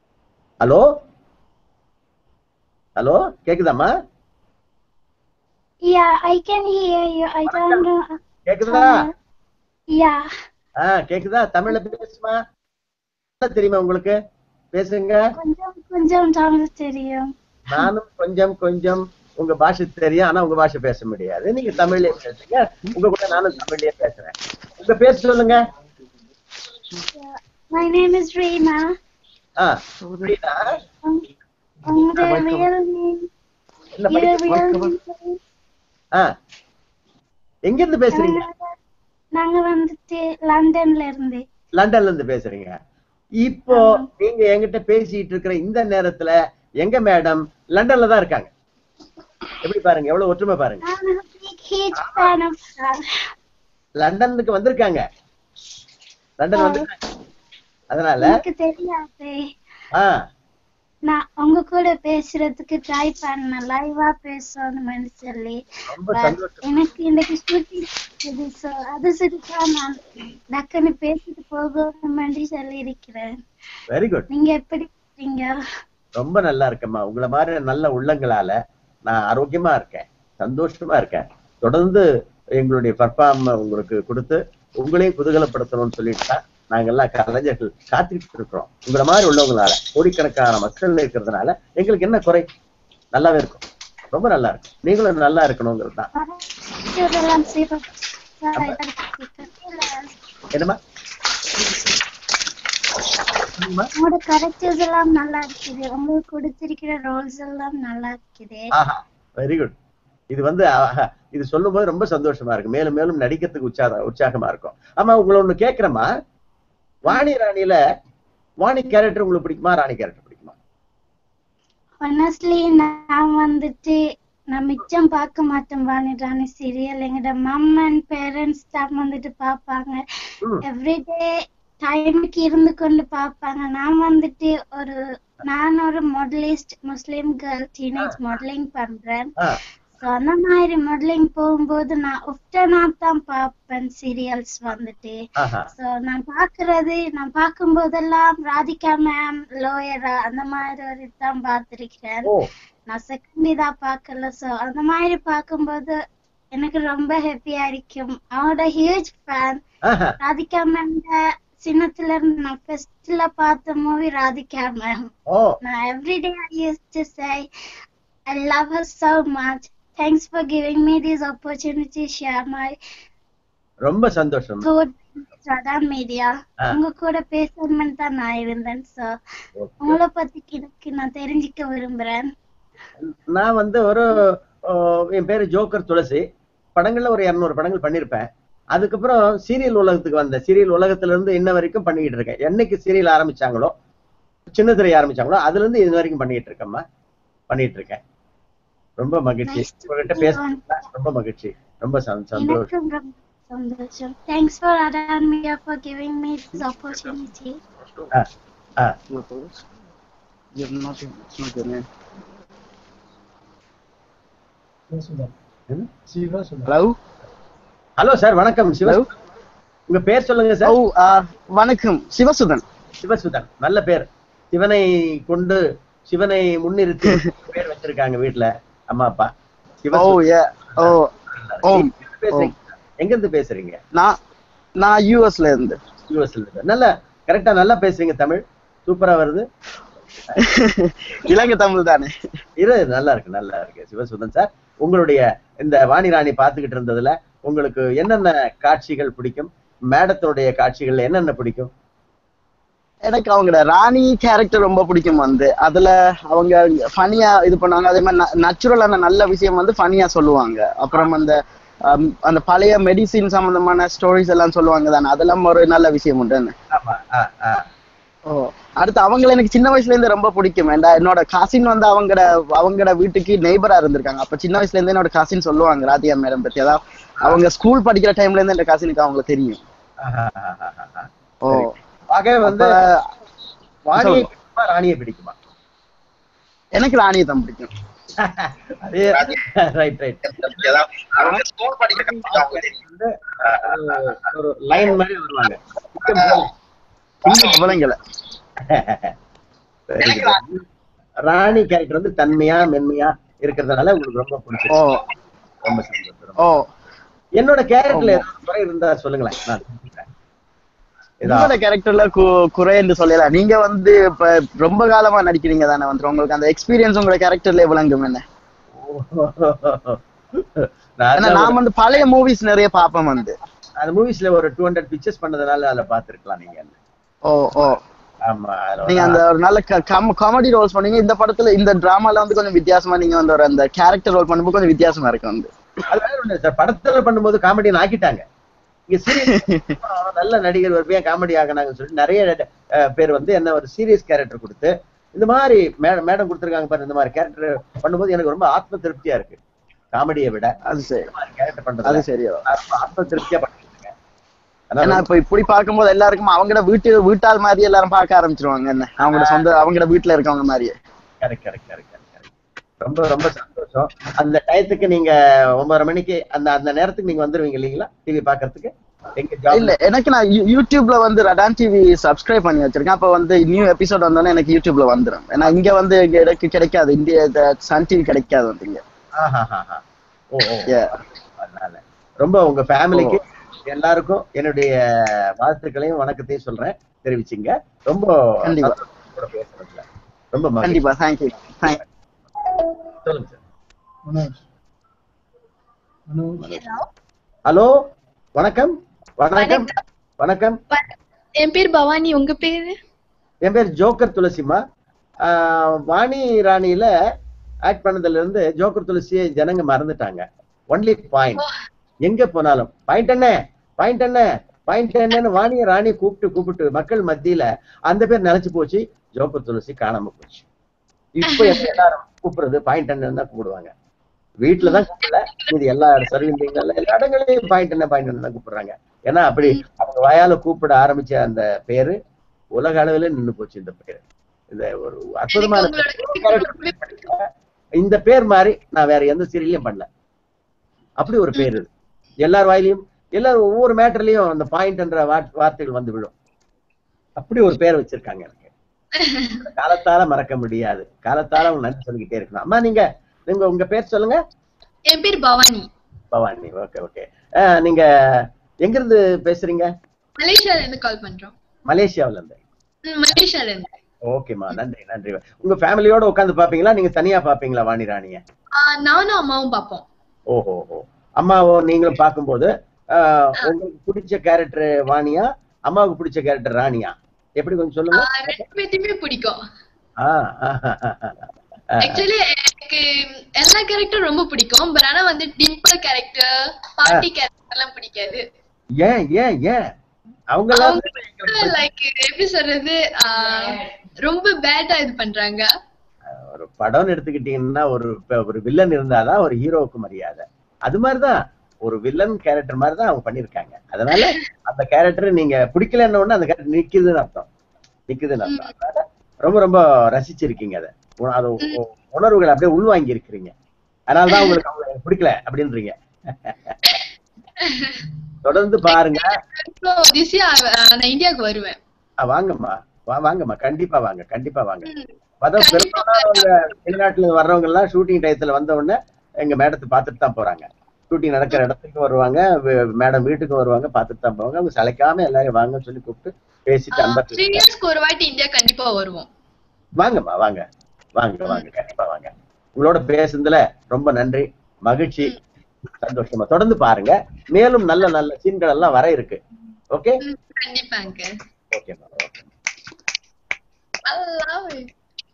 ஹலோ ஹலோ கேக்குதாம்மா Yeah, I can hear you. I don't know. கேக்குதா Yeah. ஆ கேக்குதா தமிழ்ல பேசுமா என்ன தெரியுமா உங்களுக்கு பேசுங்க கொஞ்சம் கொஞ்சம் தமிழ் தெரியும் நானும் கொஞ்சம் கொஞ்சம் உங்க பாஷை தெரியும் ஆனா உங்க பாஷை பேச முடியாது நீங்க தமிழ்லயே பேசுங்க உங்க கூட நானும் தமிழ்லயே பேசுறேன் உங்க பேர் சொல்லுங்க Yeah. My name is Reena. ஆ புரியுதா Um, உங்களோட real name? என்ன Your படிக்க real name? please? ஆ எங்க இருந்து பேசுறீங்க நாங்க- நாங்க வந்துட்டு லண்டன்ல இருந்து லண்டன்ல இருந்து பேசுறீங்க இப்போ நீங்க என்கிட்ட பேசிட்டு இருக்கிற இந்த நேரத்துல எங்க மேடம் லண்டன்ல தான் இருக்காங்க எப்படி பாருங்க எவ்வளவு ஒற்றுமை பாருங்க I'm a big huge fan of her. லண்டனுக்கு வந்திருக்காங்க லண்டன் வந்து அதனால எனக்கு தெரியாது ஆ நான் உங்க கூட பேசுறதுக்கு ட்ரை பண்ணேன் லைவா பேசணும்னு சொல்லி ரொம்ப But சந்தோஷம் எனக்கு இன்னைக்கு ஷூட்டிங் இருக்குது ஸோ அது சரிக்கா நான் டக்குன்னு பேசிட்டு போகணும்னு சொல்லி இருக்கிறேன் வெரி குட் நீங்க எப்படி இருக்கீங்க ரொம்ப நல்லா இருக்கேம்மா உங்களை மாதிரி நல்ல உள்ளங்களால நான் ஆரோக்கியமா இருக்கேன் சந்தோஷமா இருக்கேன் தொடர்ந்து எங்களுடைய பர்ஃபார்ம் உங்களுக்கு கொடுத்து உங்களையும் குதூகலப்படுத்தணும்னு சொல்லிட்டு தான் நாங்கெல்லாம் கலைஞர்கள் காத்துக்கிட்டு இருக்கிறோம் உங்களை மாதிரி உள்ளவங்களால கோடிக்கணக்கான மக்கள் இருக்கிறதுனால எங்களுக்கு என்ன குறை நல்லாவே இருக்கும் ரொம்ப நல்லா இருக்கும் நீங்களும் நல்லா இருக்கணுங்கிறது தான் இதெல்லாம் சிறப்பு. Sir, இதற்கு தெரியல. என்னம்மா என்னம்மா? உங்களோட கரெக்டர்ஸ் எல்லாம் நல்லா இருக்குது உங்களுக்கு கொடுத்திருக்கிற ரோல்ஸ் எல்லாம் நல்லா இருக்குது ஆஹா வெரி குட் இது வந்து ஆஹா, இது சொல்லும் போது ரொம்ப சந்தோஷமா இருக்கு மேலும் மேலும் நடிக்கிறதுக்கு உற்சாக உற்சாகமா இருக்கும் ஆமா உங்களை ஒண்ணு கேக்குறேம்மா வாணி ராணியில வாணி கேரக்டர் உங்களுக்கு பிடிக்குமா ராணி கேரக்டர் பிடிக்குமா honestly நான் வந்துட்டு நான் மிச்சம் பார்க்க மாட்டேன் வாணி ராணி சீரியல் எங்கட மம் அண்ட் பேரண்ட்ஸ் தான் வந்துட்டு பார்ப்பாங்க ம். எவ்ரிடே டைமுக்கு இருந்து கொண்டு பார்ப்பாங்க நான் வந்துட்டு ஒரு நான் ஒரு modelist Muslim girl teenage modeling பண்றேன் ஆ, ஸோ அந்த மாதிரி மாடலிங் போகும்போது நான் ஒஃப்டனா தான் பார்ப்பேன் சீரியல்ஸ் வந்துட்டு ஆஹா ஸோ நான் பார்க்கறது நான் பார்க்கும்போதெல்லாம் ராதிகா மேம் லோயரா அந்த மாதிரி ஒரு தான் பார்த்திருக்கிறேன் ஓ நான் செகண்ட் இதா பார்க்கல ஸோ அந்த மாதிரி பார்க்கும்போது எனக்கு ரொம்ப ஹாப்பியா இருக்கும் அவனோட ஹியூஜ் ஃபேன் ஆஹா ராதிகா மேம் சின்னத்துல இருந்து நான் ஃபர்ஸ்ட்ல பார்த்த மூவி ராதிகா மேம் ஓ நான் everyday I use to say I love her so much thanks for giving me this opportunity to share my ரொம்ப சந்தோஷம் good சதான் மீடியா ஆ. உங்க கூட பேசணும்னு தான் நான் இருந்தேன் சோ Okay. உங்களை பத்தி எனக்கு நான் தெரிஞ்சுக்க விரும்புறேன் நான் வந்து ஒரு ஓ, என் பேரு ஜோக்கர் துளசி படங்கள்ல ஒரு இருநூறு படங்கள் பண்ணியிருப்பேன் அதுக்கப்புறம் சீரியல் உலகத்துக்கு வந்தேன் சீரியல் உலகத்துல இருந்து இன்ன வரைக்கும் பண்ணிக்கிட்டு இருக்கேன் என்னைக்கு சீரியல் ஆரம்பிச்சாங்களோ சின்ன திரை ஆரம்பிச்சாங்களோ அதுல இருந்து இது வரைக்கும் பண்ணிட்டு இருக்கேம்மா பண்ணிட்டு இருக்கேன் ரொம்ப மகிழ்ச்சி Nice to உங்ககிட்ட meet you. பேச ரொம்ப மகிழ்ச்சி ரொம்ப சந்- சந்தோஷம் எனக்கும் ரொம்ப சந்தோஷம் தேங்க்ஸ் ஃபார் அதான் media for giving me this opportunity ஆ, ஆ. You're not, it's not your name. Hello? Hello sir வணக்கம் சிவ Hello? உங்க பேர் சொல்லுங்க சார் Oh, uh, வணக்கம் சிவசுதன் சிவசுதன் நல்ல பேர் சிவனை கொண்டு சிவனை முன்னிறுத்தி பேர் வச்சிருக்காங்க வீட்டுல அம்மா அப்பா ஓ சிவசுதன் ஏ ஓ ஓ எங்க பேசுறீங்க எங்க இருந்து பேசுறீங்க நான் நான் யூஎஸ்ல இருந்து யூஎஸ்ல இருந்து நல்லா கரெக்டா நல்லா பேசுறீங்க தமிழ் சூப்பரா வருது இலங்கை தமிழ் தானே இரு நல்லா இருக்கு நல்லா இருக்கு சிவசுதன் சார் உங்களுடைய இந்த வாணி ராணி பாத்துக்கிட்டு இருந்ததுல உங்களுக்கு என்னென்ன காட்சிகள் பிடிக்கும் மேடத்தினுடைய காட்சிகள்ல என்னென்ன பிடிக்கும் எனக்கு அவங்களோட ராணி கேரக்டர் ரொம்ப பிடிக்கும் வந்து அதுல அவங்க ஃபனியா இது பண்ணுவாங்க அதே மாதிரி நச்சுரலான நல்ல விஷயம் வந்து ஃபனியா சொல்லுவாங்க அப்புறம் அந்த ஹம், அந்த பழைய மெடிசின் சம்பந்தமான ஸ்டோரிஸ் எல்லாம் சொல்லுவாங்க தானே அதெல்லாம் ஒரு நல்ல விஷயம் உண்டு ஆமா ஆ, ஆ. ஓ அடுத்து அவங்கள எனக்கு சின்ன வயசுல இருந்து ரொம்ப பிடிக்கும் ஏன்டா என்னோட கசின் வந்து அவங்கட அவங்கட வீட்டுக்கு நெய்பரா இருந்திருக்காங்க அப்ப சின்ன வயசுல இருந்து என்னோட கசின் சொல்லுவாங்க ராதியா மேடம் பத்தி அதாவது அவங்க ஸ்கூல் படிக்கிற டைம்ல இருந்து என் கசினுக்கு அவங்களுக்கு தெரியும் ஆஹா, ஆஹா, ஆஹா. ஓ ஆகவே வந்து அப்ப வாணியை சொல்லு. பிடிக்குமா ராணியை பிடிக்குமா எனக்கு ராணியை தான் பிடிக்கும் அதே ரைட் ரைட் அவங்க ஸ்கூல் படிக்கிற வந்து அஹ், ஒரு லைன் மாதிரி வருவாங்க அவளைங்களை Very good. ராணி கேரக்டர் வந்து தன்மையா மென்மையா இருக்கிறதுனால உங்களுக்கு ரொம்ப ஓ பிடிச்சிருக்கு ரொம்ப சந்தோஷம் ரொம்ப ஓ என்னோட கேரக்டர்ல ஏதாவது குறை இருந்தா சொல்லுங்களேன் நான் தெரிஞ்சுக்கிறேன். ஏதா- உங்களோட கேரக்டர்ல குறை என்று சொல்லலாம் நீங்க வந்து இப்ப ரொம்ப காலமா நடிக்கிறீங்க தானே வந்து உங்களுக்கு அந்த எக்ஸ்பீரியன்ஸ் உங்களோட கேரக்டர்ல விளங்கும் என்ன நான் ஏன்னா அதான் நான் வந்து பழைய மூவிஸ் நிறைய பாப்பேன் வந்து அந்த மூவிஸ்ல ஒரு டூ ஹண்ட்ரட் பிக்சர்ஸ் பண்ணதுனால அதுல பாத்துருக்கலாம் நீங்க ஓ ஓ ஆமா அதுல நீங்க அந்த ஒரு நல்ல காமெடி ரோல்ஸ் பண்ணீங்க இந்த படத்துல இந்த டிராமால வந்து கொஞ்சம் வித்தியாசமா நீங்க வந்து ஒரு அந்த கேரக்டர் ரோல் பண்ணும்போது கொஞ்சம் வித்தியாசமா இருக்கு வந்து அது வேற ஒண்ணு சார் படத்துல பண்ணும்போது காமெடியன் ஆக்கிட்டாங்க இங்க சீரியஸ் நல்ல நடிகர் ஒரு பையன் காமெடி ஆகினாங்கன்னு சொல்லிட்டு நிறைய அஹ், பேர் வந்து என்ன ஒரு சீரியஸ் கேரக்டர் கொடுத்து இந்த மாதிரி மேடம் மேடம் கொடுத்துருக்காங்க பாரு இந்த மாதிரி கேரக்டர் பண்ணும்போது எனக்கு ரொம்ப ஆத்ம திருப்தியா இருக்கு காமெடியை விட அது சரி இந்த மாதிரி கேரக்டர் அது பண்றது சரி நான் ரொம்ப ஆத்ம திருப்தியா பண்ணிட்டு இருக்கேன் ஏன்னா அதனால இப்ப இப்படி பார்க்கும்போது எல்லாருக்கும் அவங்களோட வீட்டு வீட்டால் மாதிரி எல்லாரும் பார்க்க ஆரம்பிச்சிருவாங்க என்ன அவங்களோட சொந்த அவங்களோட வீட்டுல இருக்கவங்க மாதிரியே கரெக்ட் கரெக்ட் கரெக்ட் கரெக்ட் ரொம்ப ரொம்ப சந்தோஷம் அந்த டயத்துக்கு நீங்க ஒன்பதரை மணிக்கு அந்த அந்த நேரத்துக்கு நீங்க வந்துருவீங்க இல்லீங்களா டிவி பாக்குறதுக்கு எங்க job இல்ல எனக்கு நான் யூ- யூடியூப்ல வந்து ரடான் டிவி சப்ஸ்கிரைப் பண்ணி வச்சிருக்கேன் அப்ப வந்து நியூ எபிசோட் வந்தோடனே எனக்கு யூடியூப்ல வந்துரும் ஏன்னா இங்க வந்து இங்க எனக்கு கிடைக்காது இந்திய சன் டிவி கிடைக்காது வந்து இங்க ஆஹாஹாஹா. ஓ ஓ Yeah. அதனால ரொம்ப உங்க ஃபேமிலிக்கு எல்லாருக்கும் என்னுடைய வாழ்த்துக்களையும் வணக்கத்தையும் சொல்றேன் தெரிவிச்சிங்க ரொம்ப கண்டிப்பா. சந்தோஷம் உங்க கூட பேசுறதுல ரொம்ப மகிழ்ச்சி. கண்டிப்பா தேங்க்யூ தேங்க் சொல்லுங்க சார் ஹலோ வணக்கம் வணக்கம் வணக்கம் என் பேர் பவானி உங்க பேரு என் பேர் ஜோக்கர் துளசிமா ஆஹ் வாணி ராணியில ஆக்ட் பண்ணதுல இருந்து ஜோக்கர் துளசியை ஜனங்க மறந்துட்டாங்க ஒன்லி பாயிண்ட் எங்க போனாலும் பாயிண்ட் என்ன பாயிண்ட் என்ன பாயிண்ட் என்னன்னு வாணிய ராணி கூப்பிட்டு கூப்பிட்டு மக்கள் மத்தியில அந்த பேர் நிலைச்சு போச்சு ஜோக்கர் துளசி காணாம போச்சு இப்ப எப்ப எல்லாரும் கூப்பிடுறது பாயிண்ட் என்னன்னு தான் கூப்பிடுவாங்க வீட்டுல தான் கூப்பிடல இது எல்லா சர்வீங்கல்ல எல்லா இடங்களையும் பாயிண்ட் என்ன பாயிண்ட் என்ன தான் கூப்பிடுறாங்க ஏன்னா அப்படி அவங்க வாயால கூப்பிட ஆரம்பிச்ச அந்த பேரு உலக அளவுல நின்னு போச்சு இந்த பேரு இந்த ஒரு அற்புதமான உங்களோட character ரொம்பவே பிடிக்கும். இந்த பேர் மாதிரி நான் வேற எந்த சீரியலையும் பண்ணல அப்படி ஒரு பேர் இது எல்லார் வாயிலையும் எல்லாரும் ஒவ்வொரு மேட்டர்லயும் அந்த பாயிண்ட்ன்ற வார்த்தைகள் வந்து விழும் அப்படி ஒரு பேர் வச்சிருக்காங்க எனக்கு காலத்தால மறக்க முடியாது காலத்தால அவங்க நன்றி சொல்லிக்கிட்டே இருக்கணும் அம்மா நீங்க நீங்க உங்க பேர் சொல்லுங்க என் பேர் பவானி பவானி ஓகே ஓகே நீங்க எங்க இருந்து பேசுறீங்க மலேசியால இருந்து கால் பண்றோம் மலேசியாவுல இருந்து ம், மலேசியால இருந்து ஓகேம்மா நன்றி நன்றி உங்க ஃபேமிலியோட உட்கார்ந்து பாப்பீங்களா நீங்க தனியா பாப்பீங்களா வாணி ராணிய ஆ, நானும் அம்மாவும் பார்ப்போம் ஓஹோ ஓ அம்மாவும் நீங்களும் பார்க்கும்போது ஆஹ், உங்களுக்கு பிடிச்ச கேரக்டர் வாணியா அம்மாவுக்கு பிடிச்ச கேரக்டர் ராணியா எப்படி கொஞ்சம் ஆ, சொல்லுங்க ரெண்டு பேர்த்தையுமே பிடிக்கும் ஆ, ஆ, ஆ, ஆ, ஆ. ஆக்சுவலி எனக்கு எல்லா கேரக்டரும் ரொம்ப பிடிக்கும் பட் ஆனா வந்து டிம்பிள் கேரக்டர் பாட்டி கேரக்டர் எல்லாம் பிடிக்காது ஏன் ஏன் ஏன் அவங்க எல்லாம் லைக் எப்படி சொல்றது ஆ, ரொம்ப பேட்டா இது பண்றாங்க ஒரு படம்னு எடுத்துக்கிட்டீங்கன்னா ஒரு இப்ப ஒரு வில்லன் இருந்தாதான் ஒரு ஹீரோவுக்கு மரியாதை அது மாதிரிதான் ஒரு வில்லன் கேரக்டர் மாதிரி தான் அவங்க பண்ணிருக்காங்க அதனால அந்த கேரக்டர் நீங்க பிடிக்கலன்னு உடனே அந்த கேரக்டர் நிக்குதுன்னு அர்த்தம் நிக்குதுன்னு அர்த்தம் அதனால ரொம்ப ரொம்ப ரசிச்சிருக்கீங்க அதை உ- அது உ- உணர்வுகளை அப்படியே உள்வாங்கி இருக்கிறீங்க அதனாலதான் உங்களுக்கு அவங்க பிடிக்கல அப்படின்றீங்க தொடர்ந்து பாருங்க So, this year, ஆ, நான் இந்தியாவுக்கு வருவேன் ஆ, வாங்கம்மா வா வாங்கம்மா கண்டிப்பா வாங்க கண்டிப்பா வாங்க ம். அதான் கண்டிப்பா பெரும்பாலும் அவங்க வெளிநாட்டுல இருந்து வர்றவங்க எல்லாம் ஷூட்டிங் டயத்துல வந்த உடனே எங்க மேடத்தை பார்த்துட்டு தான் போறாங்க ஷூட்டிங் நடக்கிற இடத்துக்கு வருவாங்க மேடம் வீட்டுக்கு வருவாங்க பார்த்துட்டு தான் போவாங்க அவங்க சளைக்காம எல்லாரும் வாங்கன்னு சொல்லி கூப்பிட்டு பேசிட்டு அன்பா த்ரீ இயர்ஸ்க்கு ஒரு வாட்டி இந்தியா கண்டிப்பா வருவோம் வாங்கம்மா வாங்க வாங்க வாங்க கண்டிப்பா வாங்க உங்களோட பேசுனதுல ரொம்ப நன்றி மகிழ்ச்சி சந்தோஷமா தொடர்ந்து பாருங்க மேலும் நல்ல நல்ல சீன்கள் எல்லாம் வர இருக்கு ஓகே ம், கண்டிப்பாங்க ஓகேம்மா okay I love it.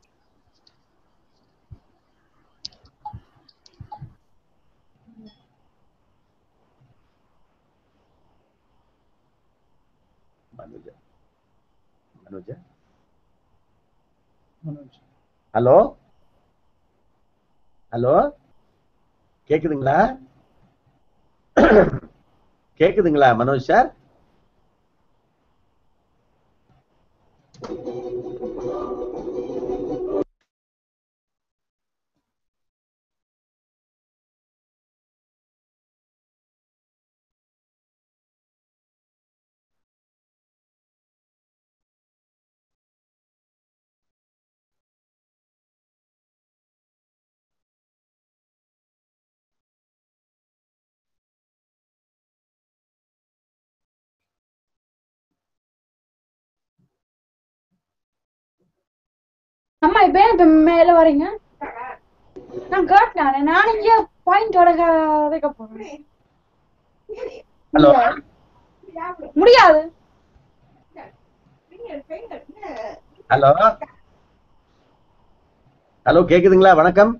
Manuja Manuja hello hello கேக்குதுங்களா கேக்குதுங்களா மனோஜ் சார் அம்மா இப்ப ஏன் இப்ப மேல வரீங்க நான் கேட்டேன் நான் இங்க பாயிண்டோட கதைக்க போறேன் ஹலோ முடியாது ஹலோ ஹலோ கேக்குதுங்களா வணக்கம்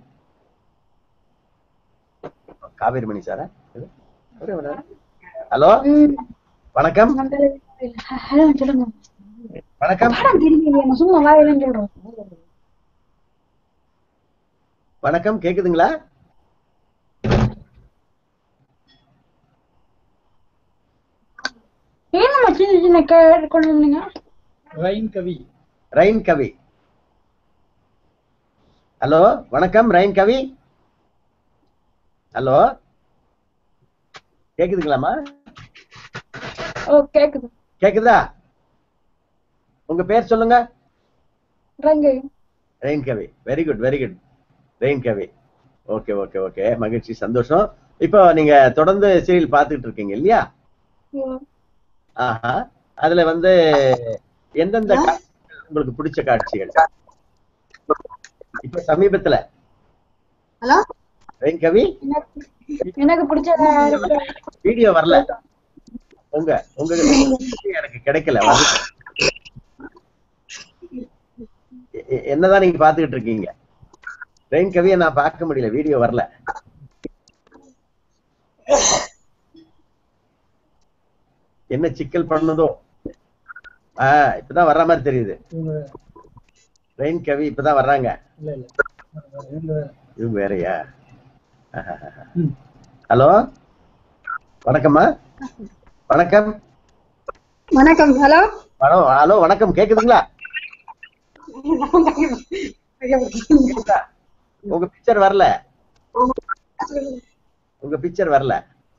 காவேரி மணி சாரா இது? ஒரே ஒரு நிமிடம். ஹலோ வணக்கம் ஹலோ சொல்லுங்க வணக்கம் படம் தெரியலையே நான் சும்மா வாயிலன்னு சொல்றேன் வணக்கம் கேக்குதுங்களா ஏன் சின்ன சின்ன கேட்டு கொண்டு வந்தீங்க Rain Kavi Rain Kavi hello வணக்கம் ரைன் கவி ஹலோ கேக்குதுங்களாமா ஓ கேக்குது கேக்குதா உங்க பேர் சொல்லுங்க ரங்க Rain Kavi very good very good Rain Kavi okay okay okay மகிழ்ச்சி சந்தோஷம் இப்போ நீங்க தொடர்ந்து சீரியல் பார்த்துட்டு இருக்கீங்க இல்லையா ஆஹா அதுல வந்து எந்தெந்த காட்சிகள் உங்களுக்கு பிடிச்ச காட்சிகள் இப்ப சமீபத்துல ஹலோ ரெயின் கவி எனக்கு பிடிச்ச வீடியோ வரல உங்க உங்க எனக்கு கிடைக்கல வந்து எ- எ- என்னதான் நீங்க பாத்துக்கிட்டு இருக்கீங்க ரெயின் கவியை நான் பார்க்க முடியல வீடியோ வரல என்ன சிக்கல் பண்ணுதோ ஆஹ் இப்பதான் வர்ற மாதிரி தெரியுது இவங்க ரெயின் கவி இப்பதான் வர்றாங்க இல்ல இல்ல இவங்க வேற. இவங்க வேறயா ஹலோ வணக்கம்மா வணக்கம் வணக்கம் ஹலோ ஹலோ ஹலோ வணக்கம் கேக்குதுங்களா கேக்குதா? உங்க பிக்சர் வரல உங்க பிக்சர் வரல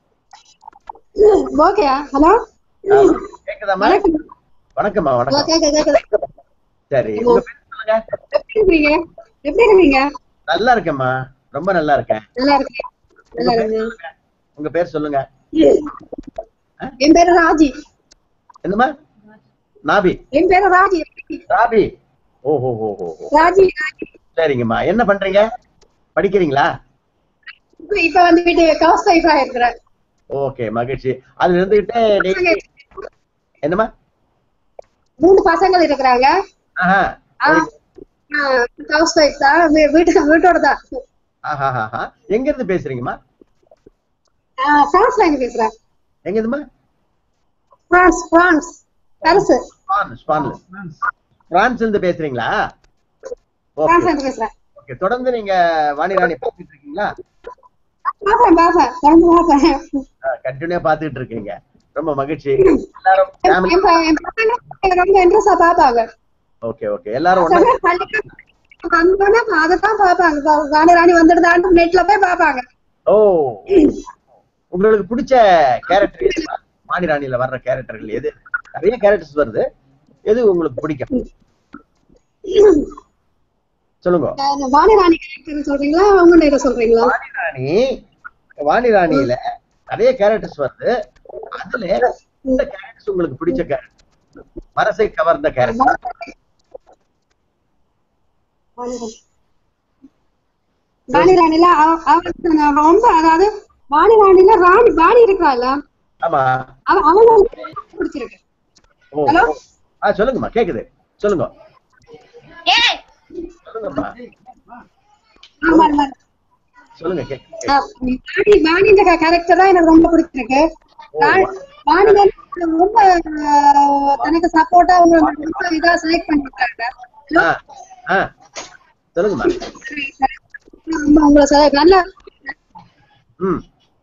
ஓகேயா ஹலோ கேக்குதாம்மா வணக்கம்மா வணக்கம் கேக்குது கேக்குது சரி உங்க பேர் சொல்லுங்க எப்படி இருக்கீங்க எப்படி இருக்கீங்க நல்லா இருக்கேம்மா ரொம்ப நல்லா இருக்கேன் நல்லா இருக்கேன் நல்லா இருக்கேன் உங்க பேர் சொல்லுங்க என் பேரு ராஜி என்னம்மா நாபி என் பேரு ராஜி ராபி ஓஹோ ஹோ ஹோ ஹோ ராஜி ராஜி சரிங்கம்மா என்ன பண்றீங்க படிக்கிறீங்களா இப்ப இப்ப வந்துட்டு ஹவுஸ் ஒய்ஃபா இருக்கிறேன் ஓகே மகிழ்ச்சி அதுல இருந்துகிட்டே daily- என்னம்மா மூணு பசங்கள் இருக்கிறாங்க ஆஹா ஹவுஸ் ஒய்ஃப் தான் வீ- வீட்டு வீட்டோட தான் ஆஹா ஆஹா எங்க இருந்து பேசுறீங்கம்மா பிரான்ஸ்ல இருந்து பேசுறேன் எங்க இருந்துமா பிரான்ஸ் பிரான்ஸ் பாரிஸ் ஸ்பான் ஸ்பான்ல பிரான்ஸ்ல இருந்து பேசுறீங்களா பிரான்ஸ்ல ஓகே இருந்து பேசுறேன் ஓகே தொடர்ந்து நீங்க வாணி ராணி பார்த்துட்டு இருக்கீங்களா பாப்பேன் பாப்பேன் தொடர்ந்து பாப்பேன் கண்டினியூ பார்த்துட்டு இருக்கீங்க ரொம்ப மகிழ்ச்சி எல்லாரும் family- என் ப- என் பசங்க ரொம்ப இன்ட்ரெஸ்டா பாப்பாங்க ஓகே ஓகே எல்லாரும் ஒண்ணா பசங்க பள்ளிக்கு வந்தோடனே அதைத்தான் பாப்பாங்க வா- வாணி ராணி வந்துடுதான்னு நெட்ல போய் பாப்பாங்க ஓ உங்களுக்கு பிடிச்ச கேரக்டர் எது வாணி ராணியில வர்ற கேரக்டர்கள் எது நிறைய கேரக்டர்ஸ் வருது எது உங்களுக்கு பிடிக்கும் சொல்லுங்க இந்த வாணி ராணி கேரக்டர் சொல்றீங்களா அவங்க நேர சொல்றீங்களா ராணி வாணி ராணியில நிறைய கேரக்டர்ஸ் வருது அதுல எந்த கேரக்டர்ஸ் உங்களுக்கு பிடிச்ச கேரக்டர் மனசை கவர்ந்த கேரக்டர் வாணி ராணில அவ- அவ நான் ரொம்ப அதாவது வாணி ராணில ராணி வாணி இருக்கிறாள் ஆமா அவ அவங்க பிடிச்சிருக்கு ஓ ஹலோ ஆ சொல்லுங்கம்மா கேக்குது சொல்லுங்க சொல்லுங்கம்மா ஆமா ஆமா சொல்லுங்க கேக்கு ஆ, வாணி வாணின்ற கேரக்டர் தான் எனக்கு ரொம்ப பிடிச்சிருக்கு வாணி வாணி வந்து ரொம்ப ஆ, தனக்கு சப்போர்ட்டா அவங்க ரொம்ப இதா செலக்ட் பண்ணிருக்காங்க ஆ ஆ சொல்லுங்கம்மா ரொம்ப உங்களை select- நல்ல ம்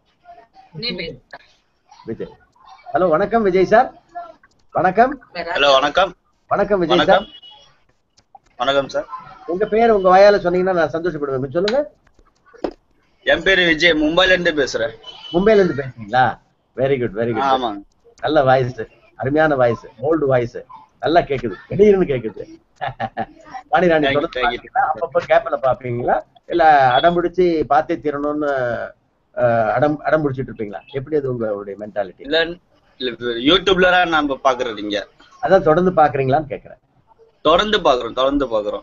விஜய் ஹலோ வணக்கம் விஜய் சார் வணக்கம் ஹலோ வணக்கம் வணக்கம் விஜய் வணக்கம் சார் வணக்கம் சார் உங்க பேர் உங்க வாயால சொன்னீங்கன்னா நான் சந்தோஷப்படுவேன் கொஞ்சம் சொல்லுங்க என் பேரு விஜய் மும்பைல இருந்து பேசுறேன் மும்பைல இருந்து பேசுறீங்களா வெரி குட் வெரி குட் ஆமாங்க நல்ல வாய்ஸ் அருமையான வாய்ஸ் ஓல்டு வாய்ஸ் நல்லா கேக்குது திடீர்னு கேக்குது வாணி ராணி Thank you, தொடர்ந்து thank you. பாப்பீங்களா? அப்பப்ப கேப்பல பாப்பீங்களா இல்ல அடம் பிடிச்சு பார்த்தே தீரணும்னு அஹ், அடம் அடம் பிடிச்சிட்டு இருப்பீங்களா எப்படி அது உங்களுடைய மென்டாலிட்டி இல்ல இல்ல யூடியூப்ல தான் நம்ம பாக்குறது இங்க அதான் தொடர்ந்து பாக்குறீங்களான்னு கேக்குறேன் தொடர்ந்து பாக்குறோம் தொடர்ந்து பாக்குறோம்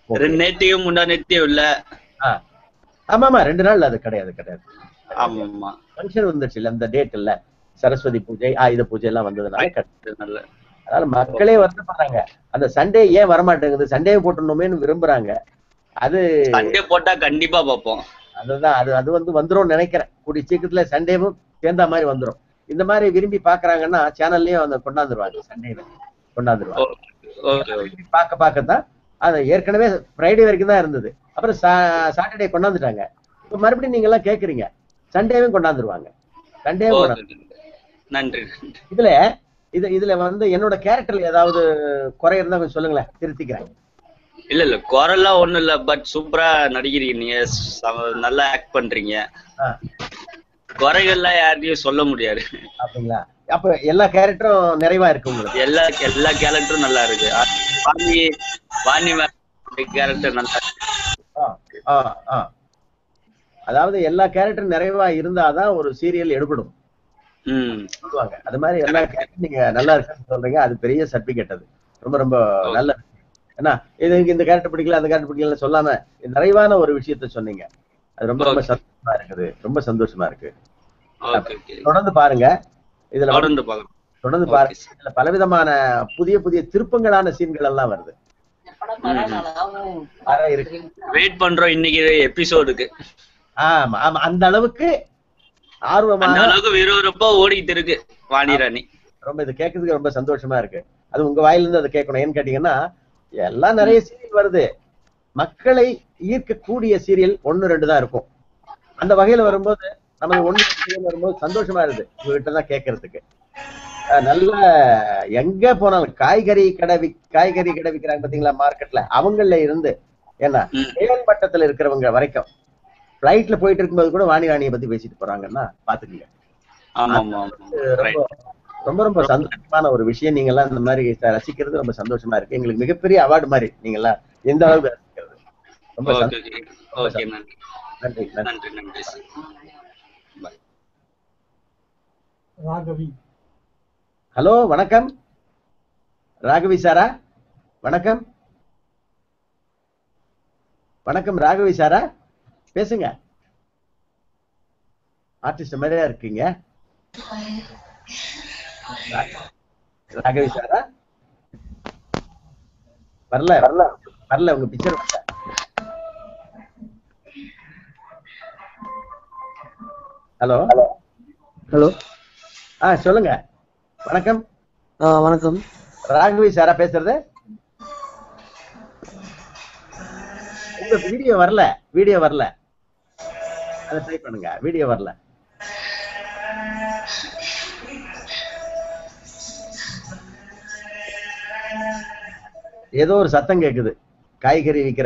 ரெண்டு நேத்தியும் முந்தா நேத்தியும் இல்ல ஆ. ஆமா ஆமா ரெண்டு நாள் அது கிடையாது கிடையாது ஆமா ஆமா ஃபங்க்ஷன் வந்துருச்சு இல்ல அந்த டேட் இல்ல சரஸ்வதி பூஜை ஆயுத பூஜை எல்லாம் வந்ததுனால கிடையாது. நல்ல அதனால மக்களே வந்து பாருங்க அந்த சண்டே ஏன் வரமாட்டேங்குது சண்டே போட்டணுமேனு விரும்புறாங்க அது சண்டே போட்டா கண்டிப்பா பார்ப்போம் அதுதான் அது அது வந்து வந்துரும்னு நினைக்கிறேன் கூடிய சீக்கிரத்துல சண்டேவும் சேர்ந்த மாதிரி வந்துரும் இந்த மாதிரி விரும்பி பாக்குறாங்கன்னா சேனல்லயும் அந்த கொண்டாந்துருவாங்க சண்டேல கொண்டாந்துருவாங்க ஓகே ஓகே விரும்பி பார்க்க பார்க்க தான் அது ஏற்கனவே ஃப்ரைடே வரைக்கும் தான் இருந்தது அப்புறம் சாட்டர்டே கொண்டாந்துட்டாங்க இப்ப மறுபடியும் நீங்க எல்லாம் கேக்குறீங்க சண்டேவும் கொண்டாந்துருவாங்க சண்டேவும் கொண்டாந்து நன்றி இதுல இது இதுல வந்து என்னோட கேரக்டர்ல ஏதாவது குறை இருந்தா கொஞ்சம் சொல்லுங்களேன் திருத்திக்கிறேன் இல்ல இல்ல குரல்லாம் ஒண்ணும் இல்ல பட் சூப்பரா நடிக்கிறீங்க நீங்க சம- நல்லா ஆக்ட் பண்றீங்க ஆ. குறைகள்லாம் யார்கிட்டயும் சொல்ல முடியாது அப்படிங்களா அப்ப எல்லா கேரக்டரும் நிறைவா இருக்கு உங்களுக்கு எல்லா எல்லா கேரக்டரும் நல்லா இருக்கு அ- வாணி வாணி கேரக்டர் நல்லா இருக்கு ஆ, ஆ, ஆ. அதாவது எல்லா கேரக்டரும் நிறைவா இருந்தாதான் ஒரு சீரியல் எடுபடும் ம் சொல்லுவாங்க அது மாதிரி எல்லா கேரக்டரும் நீங்க நல்லா இருக்குன்னு சொல்றீங்க அது பெரிய சர்டிபிகேட் அது ரொம்ப ரொம்ப நல்ல ஏன்னா இது எனக்கு இந்த கேரக்டர் பிடிக்கல அந்த கேரக்டர் பிடிக்கல சொல்லாம நிறைவான ஒரு விஷயத்த சொன்னீங்க அது ரொம்ப ரொம்ப சந்தோஷமா இருக்குது ரொம்ப சந்தோஷமா இருக்கு ஓகே ஓகே தொடர்ந்து பாருங்க இதுல வந்து- தொடர்ந்து பார்க்கலாம் தொடர்ந்து பாருங்க இதுல பலவிதமான புதிய புதிய திருப்பங்களான சீன்கள் எல்லாம் வருது வர இருக்கு வெயிட் பண்றோம் இன்னைக்கு எபிசோடுக்கு ஆமா ஆமா அந்த அளவுக்கு அந்த ஆர்வமான அளவுக்கு விறுவிறுப்பா ஓடிட்டு இருக்கு வாணி ராணி ரொம்ப இது கேட்கறதுக்கு ரொம்ப சந்தோஷமா இருக்கு அது உங்க வாயில இருந்து அதை கேட்கணும் ஏன்னு கேட்டீங்கன்னா எல்லாம் நிறைய சீரியல் வருது மக்களை ஈர்க்கக்கூடிய சீரியல் ஒண்ணு ரெண்டு தான் இருக்கும் அந்த வகையில வரும்போது நமக்கு ஒண்ணு சீரியல் வரும்போது சந்தோஷமா இருக்குது உங்ககிட்ட தான் கேட்கறதுக்கு அஹ் நல்ல எங்க போனாலும் காய்கறி கடை விக் காய்கறி கடை விக்கிறாங்க பாத்தீங்களா மார்க்கெட்ல அவங்கள இருந்து என்ன மேல் மட்டத்துல இருக்கிறவங்க வரைக்கும் பிளைட்ல போயிட்டு இருக்கும்போது கூட வாணி ராணியை பத்தி பேசிட்டு போறாங்கன்னா பாத்துக்கங்க ஆமா ஆமா ரொம்ப ரொம்ப ரொம்ப சந்தோஷமான ஒரு விஷயம் நீங்க எல்லாம் இந்த மாதிரி ச- ரசிக்கிறது ரொம்ப சந்தோஷமா இருக்கு எங்களுக்கு மிகப்பெரிய அவார்டு மாதிரி நீங்க எல்லாம் எந்த அளவுக்கு ரசிக்கிறது ரொம்ப ஓகே சந்தோஷம். ஓகே ஓகே நன்றி நன்றி நன்றி நன்றி நன்றி ராகவி ஹலோ வணக்கம் ராகவி சாரா வணக்கம் வணக்கம் ராகவி சாரா பேசுங்க ஆர்டிஸ்ட் மாதிரியா இருக்கீங்க ராகவி சாரா வரல வரல வரல உங்க பிக்சர் வரல ஹலோ ஹலோ ஆ சொல்லுங்க வணக்கம் ஆ வணக்கம் ராகவி சாரா பேசுறது உங்க வீடியோ வரல வீடியோ வரல அதை ட்ரை பண்ணுங்க வீடியோ வரல ஏதோ ஒரு சத்தம் கேக்குது காய்கறி விக்கிற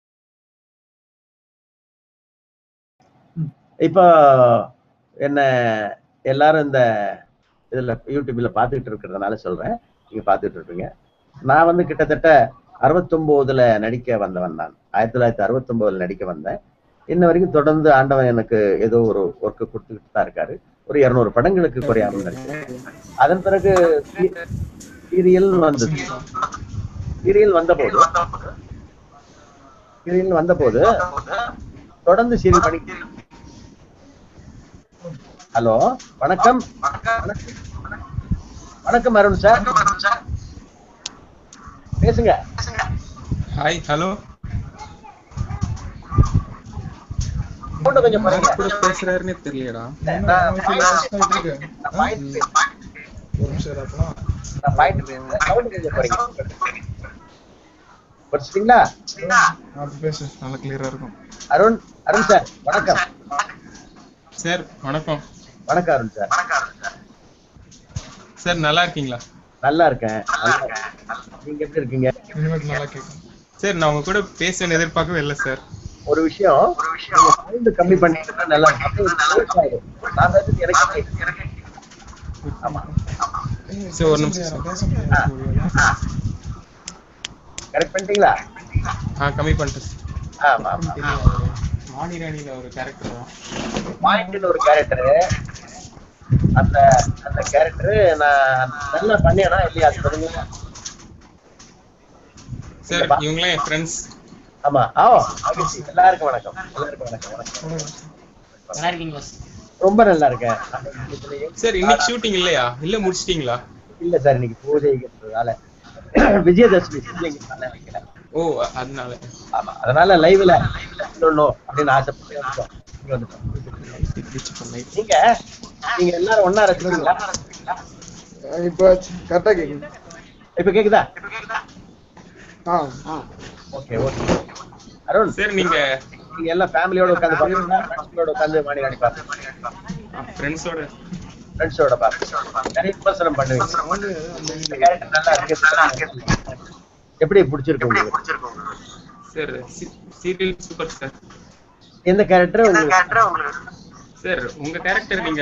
இப்போ என்ன எல்லாரும் இந்த இதுல யூடியூப்ல பாத்துக்கிட்டு இருக்கிறதுனால சொல்றேன் நீங்க பாத்துட்டு இருப்பீங்க நான் வந்து கிட்டத்தட்ட அறுபத்தொன்பதுல நடிக்க வந்தவன் நான் ஆயிரத்தி தொள்ளாயிரத்தி அறுபத்தொன்பதுல நடிக்க வந்தேன் இன்ன வரைக்கும் தொடர்ந்து ஆண்டவன் எனக்கு ஏதோ ஒரு ஒர்க்கு கொடுத்துக்கிட்டு தான் இருக்காரு ஒரு இருநூறு படங்களுக்கு குறையாம நடிச்சேன் அதன் பிறகு சீரியல் வந்தது சீரியல் வந்த போது சீரியல் வந்த போது தொடர்ந்து சீரியல் பண்ணி ஹலோ வணக்கம் வணக்கம் அருண் சார் பேசுங்க ஹாய் ஹலோ போட்டு கொஞ்சம் குறைங்க. கூட பேசுறாருன்னே தெரியலடா நான் point ஒரு நிமிஷம் இரு அப்பலாம். நான் point sound கொஞ்சம் குறைங்க. குறைச்சிட்டீங்களா அப்படி பேசு நல்லா கிளியரா இருக்கும் அருண் அருண் சார் வணக்கம் சார் வணக்கம் வணக்கம் அருண் சார் சார் நல்லா இருக்கீங்களா நல்லா இருக்கேன் நல்லா இருக்கேன். நீங்க எப்படி இருக்கீங்க இனிமேட்டு நல்லா கேட்கும் சார் நான் உங்க கூட பேசுவேன்னு எதிர்பார்க்கவே இல்லை சார் ஒரு விஷயம் நீங்க sound கம்மி பண்ணிட்டு நல்லா இருக்கும். அப்படியே ஒரு close ஆயிடும். நான் பேசுறது எனக்கு எனக்கு ஆமா சார் ஒரு நிமிஷம் சார் கரெக்ட் பண்ணிட்டீங்களா ஆ கம்மி பண்ணிட்டேன் சார் ஆமா ஆமா மாணி ராணியில ஒரு கேரக்டர் தான் பாயிண்ட்னு ஒரு கேரக்டர் அந்த அந்த கேரக்டர் நான் நல்லா பண்ணியனா இல்லையா அது சொல்லுங்க சார் இவங்களாம் என் ஃப்ரெண்ட்ஸ் ஆமா ஆ மகிழ்ச்சி எல்லாருக்கும் வணக்கம் எல்லாருக்கும் வணக்கம் வணக்கம் நல்லா இருக்கீங்களா ரொம்ப நல்லா இருக்கேன் சார் இன்னைக்கு ஷூட்டிங் இல்லையா இல்ல முடிச்சிட்டீங்களா இல்ல சார் இன்னைக்கு பூஜைங்கிறதுனால விஜயதசமி பூஜைங்கிறதுனால வைக்கல ஓ அதனால ஆமா அதனால லைவ்ல சொல்லணும் அப்படின்னு ஆசைப்பட்டு வந்தோம். இங்க வந்துட்டோம். நீங்க நீங்க எல்லாரும் ஒண்ணா ரசிக்கிறீங்களா இப்போ கரெக்டா கேக்குது இப்ப கேக்குதா ஆ ஓகே ஓகே அருண் சார் நீங்க நீங்க எல்லாம் ஃபேமிலியோட உட்காந்து பாக்குறீங்களா ஃப்ரெண்ட்ஸோட உட்காந்து மாடி நாடி பாக்குறீங்க ஃப்ரெண்ட்ஸோட ஃப்ரெண்ட்ஸோட பாக்குறீங்க நிறைய விமர்சனம் பண்ணுவீங்க இந்த character நல்லா இருக்கு நல்லா இருக்கு எப்படி பிடிச்சிருக்கு உங்களுக்கு சார் சீரியல் சூப்பர் சார் எந்த கேரக்டர் உங்களுக்கு சார் உங்க கேரக்டர் நீங்க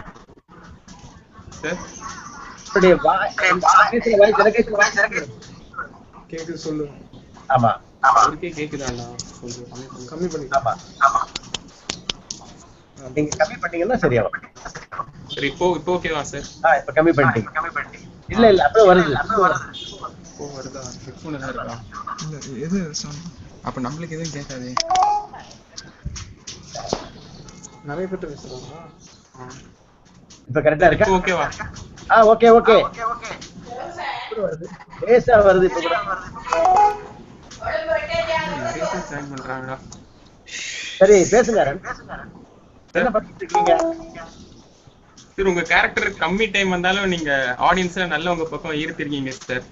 சார் இப்படி வா- பேசுற voice எனக்கு கேக்குற voice எனக்கு கேக்குது. கேக்குது சொல்லு ஆமா அவருக்கே கேக்குதாண்ணா கொஞ்சம் கம்மி பண்ணி ஆமா ஆமா நீங்க கம்மி பண்ணீங்கன்னா சரியா வரும் சரி இப்போ இப்போ ஓகேவா சார் ஆ இப்ப கம்மி பண்ணிட்டீங்க இல்ல இல்ல அப்படியே வருது அப்படியே வருது இப்போ வருதா ஹெட்ஃபோன் தான் இருக்கா இல்ல எது sound? அப்ப நம்மளுக்கு எதுவும் கேட்காதே நிறைய பேர் பேசுறாங்க இப்ப கரெக்டா இருக்கா ஓகேவா ஆ ஓகே ஓகே லேசா வருது இப்ப கூட நிறைய பேர் ஜாயின் பண்றாங்களா சரி பேசுங்க அருண். என்ன பண்ணிட்டு இருக்கீங்க சார் உங்க கேரக்டர் கம்மி டைம் வந்தாலும் நீங்க ஆடியன்ஸ்ல நல்ல உங்க பக்கம் ஈர்த்திருக்கீங்க சார்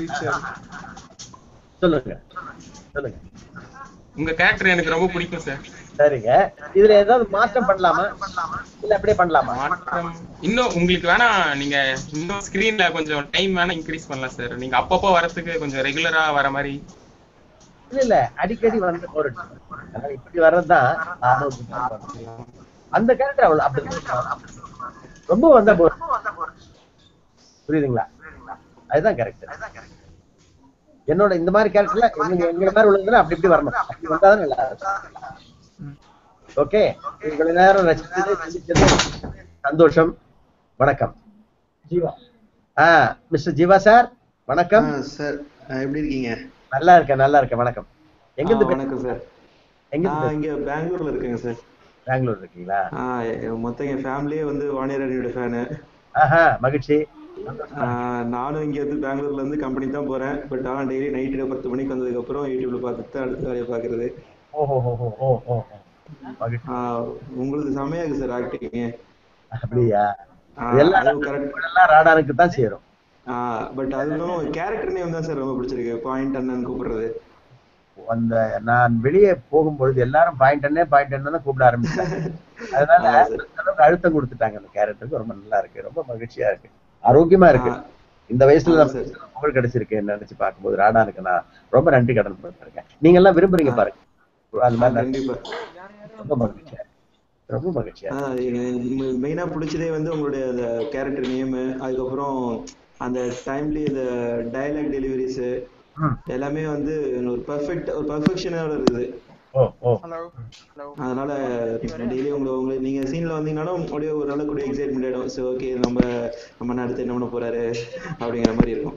சொல்லுங்க சொல்லுங்க உங்க கேரக்டர் எனக்கு ரொம்ப பிடிக்கும் சார் சரிங்க இதுல ஏதாவது மாற்றம் பண்ணலாமா இல்ல அப்படியே பண்ணலாமா மாற்றம் இன்னும் உங்களுக்கு வேணா நீங்க இன்னும் ஸ்கிரீன்ல கொஞ்சம் டைம் வேணா இன்க்ரீஸ் பண்ணலாம் சார் நீங்க அப்பப்போ வரதுக்கு கொஞ்சம் ரெகுலரா வர மாதிரி இல்ல இல்ல அடிக்கடி வந்து ஒரு அதனால இப்படி வர்றதுதான் ஆரோக்கியம். அந்த கேரக்டர் அவ்வளவு அப்படி ரொம்ப வந்தா போதும் புரியுதுங்களா அதுதான் கரெக்ட் என்னோட இந்த மாதிரி கேரக்டர்ல நீங்க எங்க மாதிரி உள்ளதுன்னா அப்படி இப்படி வரணும் அப்படி வந்தாதான் நல்லா இருக்கும் ஓகே இவ்வளவு நேரம் ரசிச்சது சிந்திச்சது சந்தோஷம் வணக்கம் ஜீவா ஆ மிஸ்டர் ஜீவா சார் வணக்கம் சார் எப்படி இருக்கீங்க நல்லா இருக்கேன் நல்லா இருக்கேன் வணக்கம் எங்க இருந்து ஆ, வணக்கம் சார் எங்க நான் இருந்து இங்க பெங்களூர்ல இருக்கேங்க சார் பெங்களூர் இருக்கீங்களா ஆ எ- மொத்தம் என் ஃபேமிலியே வந்து வாணியரணியோட ஃபேனு ஆஹா மகிழ்ச்சி நானும் இங்க வந்து பெங்களூர்ல இருந்து கம்பெனி தான் போறேன் பட் ஆனா டெய்லி நைட்டு பத்து மணிக்கு வந்ததுக்கு அப்புறம் யூடியூப்ல பார்த்துட்டு தான் அடுத்த வேலையை பாக்குறது ஓஹோ ஓ ஓ ஓ மகிழ்ச்சி ஆ, உங்களுக்கு செமையா இருக்கு சார் ஆக்டிங் அப்படியா ஆ, எல்லாம் அதுவும் correct. எல்லாம் ராடானுக்கு தான் சேரும் பட் அதுவும் கேரக்டர் நேம் தான் சார் ரொம்ப பிடிச்சிருக்கு பாயிண்ட் அண்ணன் கூப்பிடுறது அந்த நான் வெளியே போகும்பொழுது எல்லாரும் பாயிண்ட் என்ன பாயிண்ட் என்ன கூப்பிட ஆரம்பிச்சாங்க அதனால அந்த அளவுக்கு அழுத்தம் கொடுத்துட்டாங்க அந்த கேரக்டருக்கு ரொம்ப நல்லா இருக்கு ரொம்ப மகிழ்ச்சியா இருக்கு ஆரோக்கியமா இருக்கு இந்த வயசுல நமக்கு புகழ் கிடைச்சிருக்கு நினைச்சு பார்க்கும்போது ராடானுக்கு நான் ரொம்ப நன்றி கடன் பட்டிருக்கேன் நீங்க எல்லாம் விரும்புறீங்க பாருங்க அந்த மாதிரி நான் கண்டிப்பா ரொம்ப மகிழ்ச்சியா இருக்கு. ரொம்ப மகிழ்ச்சியா இருக்கு. மெயினா பிடிச்சதே வந்து உங்களுடைய அந்த கேரக்டர் நேம் அதுக்கப்புறம் அந்த டைம்லி இந்த டயலாக் டெலிவரிஸ் எல்லாமே வந்து ஒரு பெர்ஃபெக்ட் ஒரு பெர்ஃபெக்ஷனோட இருக்குது ஓ ஓ அதனால டெய்லி உங்களை உங்களை நீங்க சீன்ல வந்தீங்கனாலும் அப்படியே ஒரு அளவுக்கு எக்ஸைட்மெண்ட் ஆயிடும் சரி ஓகே நம்ம நம்ம அண்ணா அடுத்து என்ன பண்ண போறாரு அப்படிங்கிற மாதிரி இருக்கும்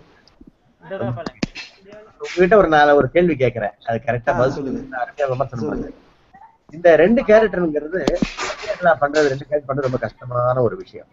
உங்ககிட்ட ஒரு நாலு ஒரு கேள்வி கேட்கிறேன் அது கரெக்டா பதில் சொல்லுங்க அருமையா விமர்சனம் பண்ணுங்க இந்த ரெண்டு கேரக்டருங்கிறது நான் பண்றது ரெண்டு கேரக்டர் பண்றது ரொம்ப கஷ்டமான ஒரு விஷயம்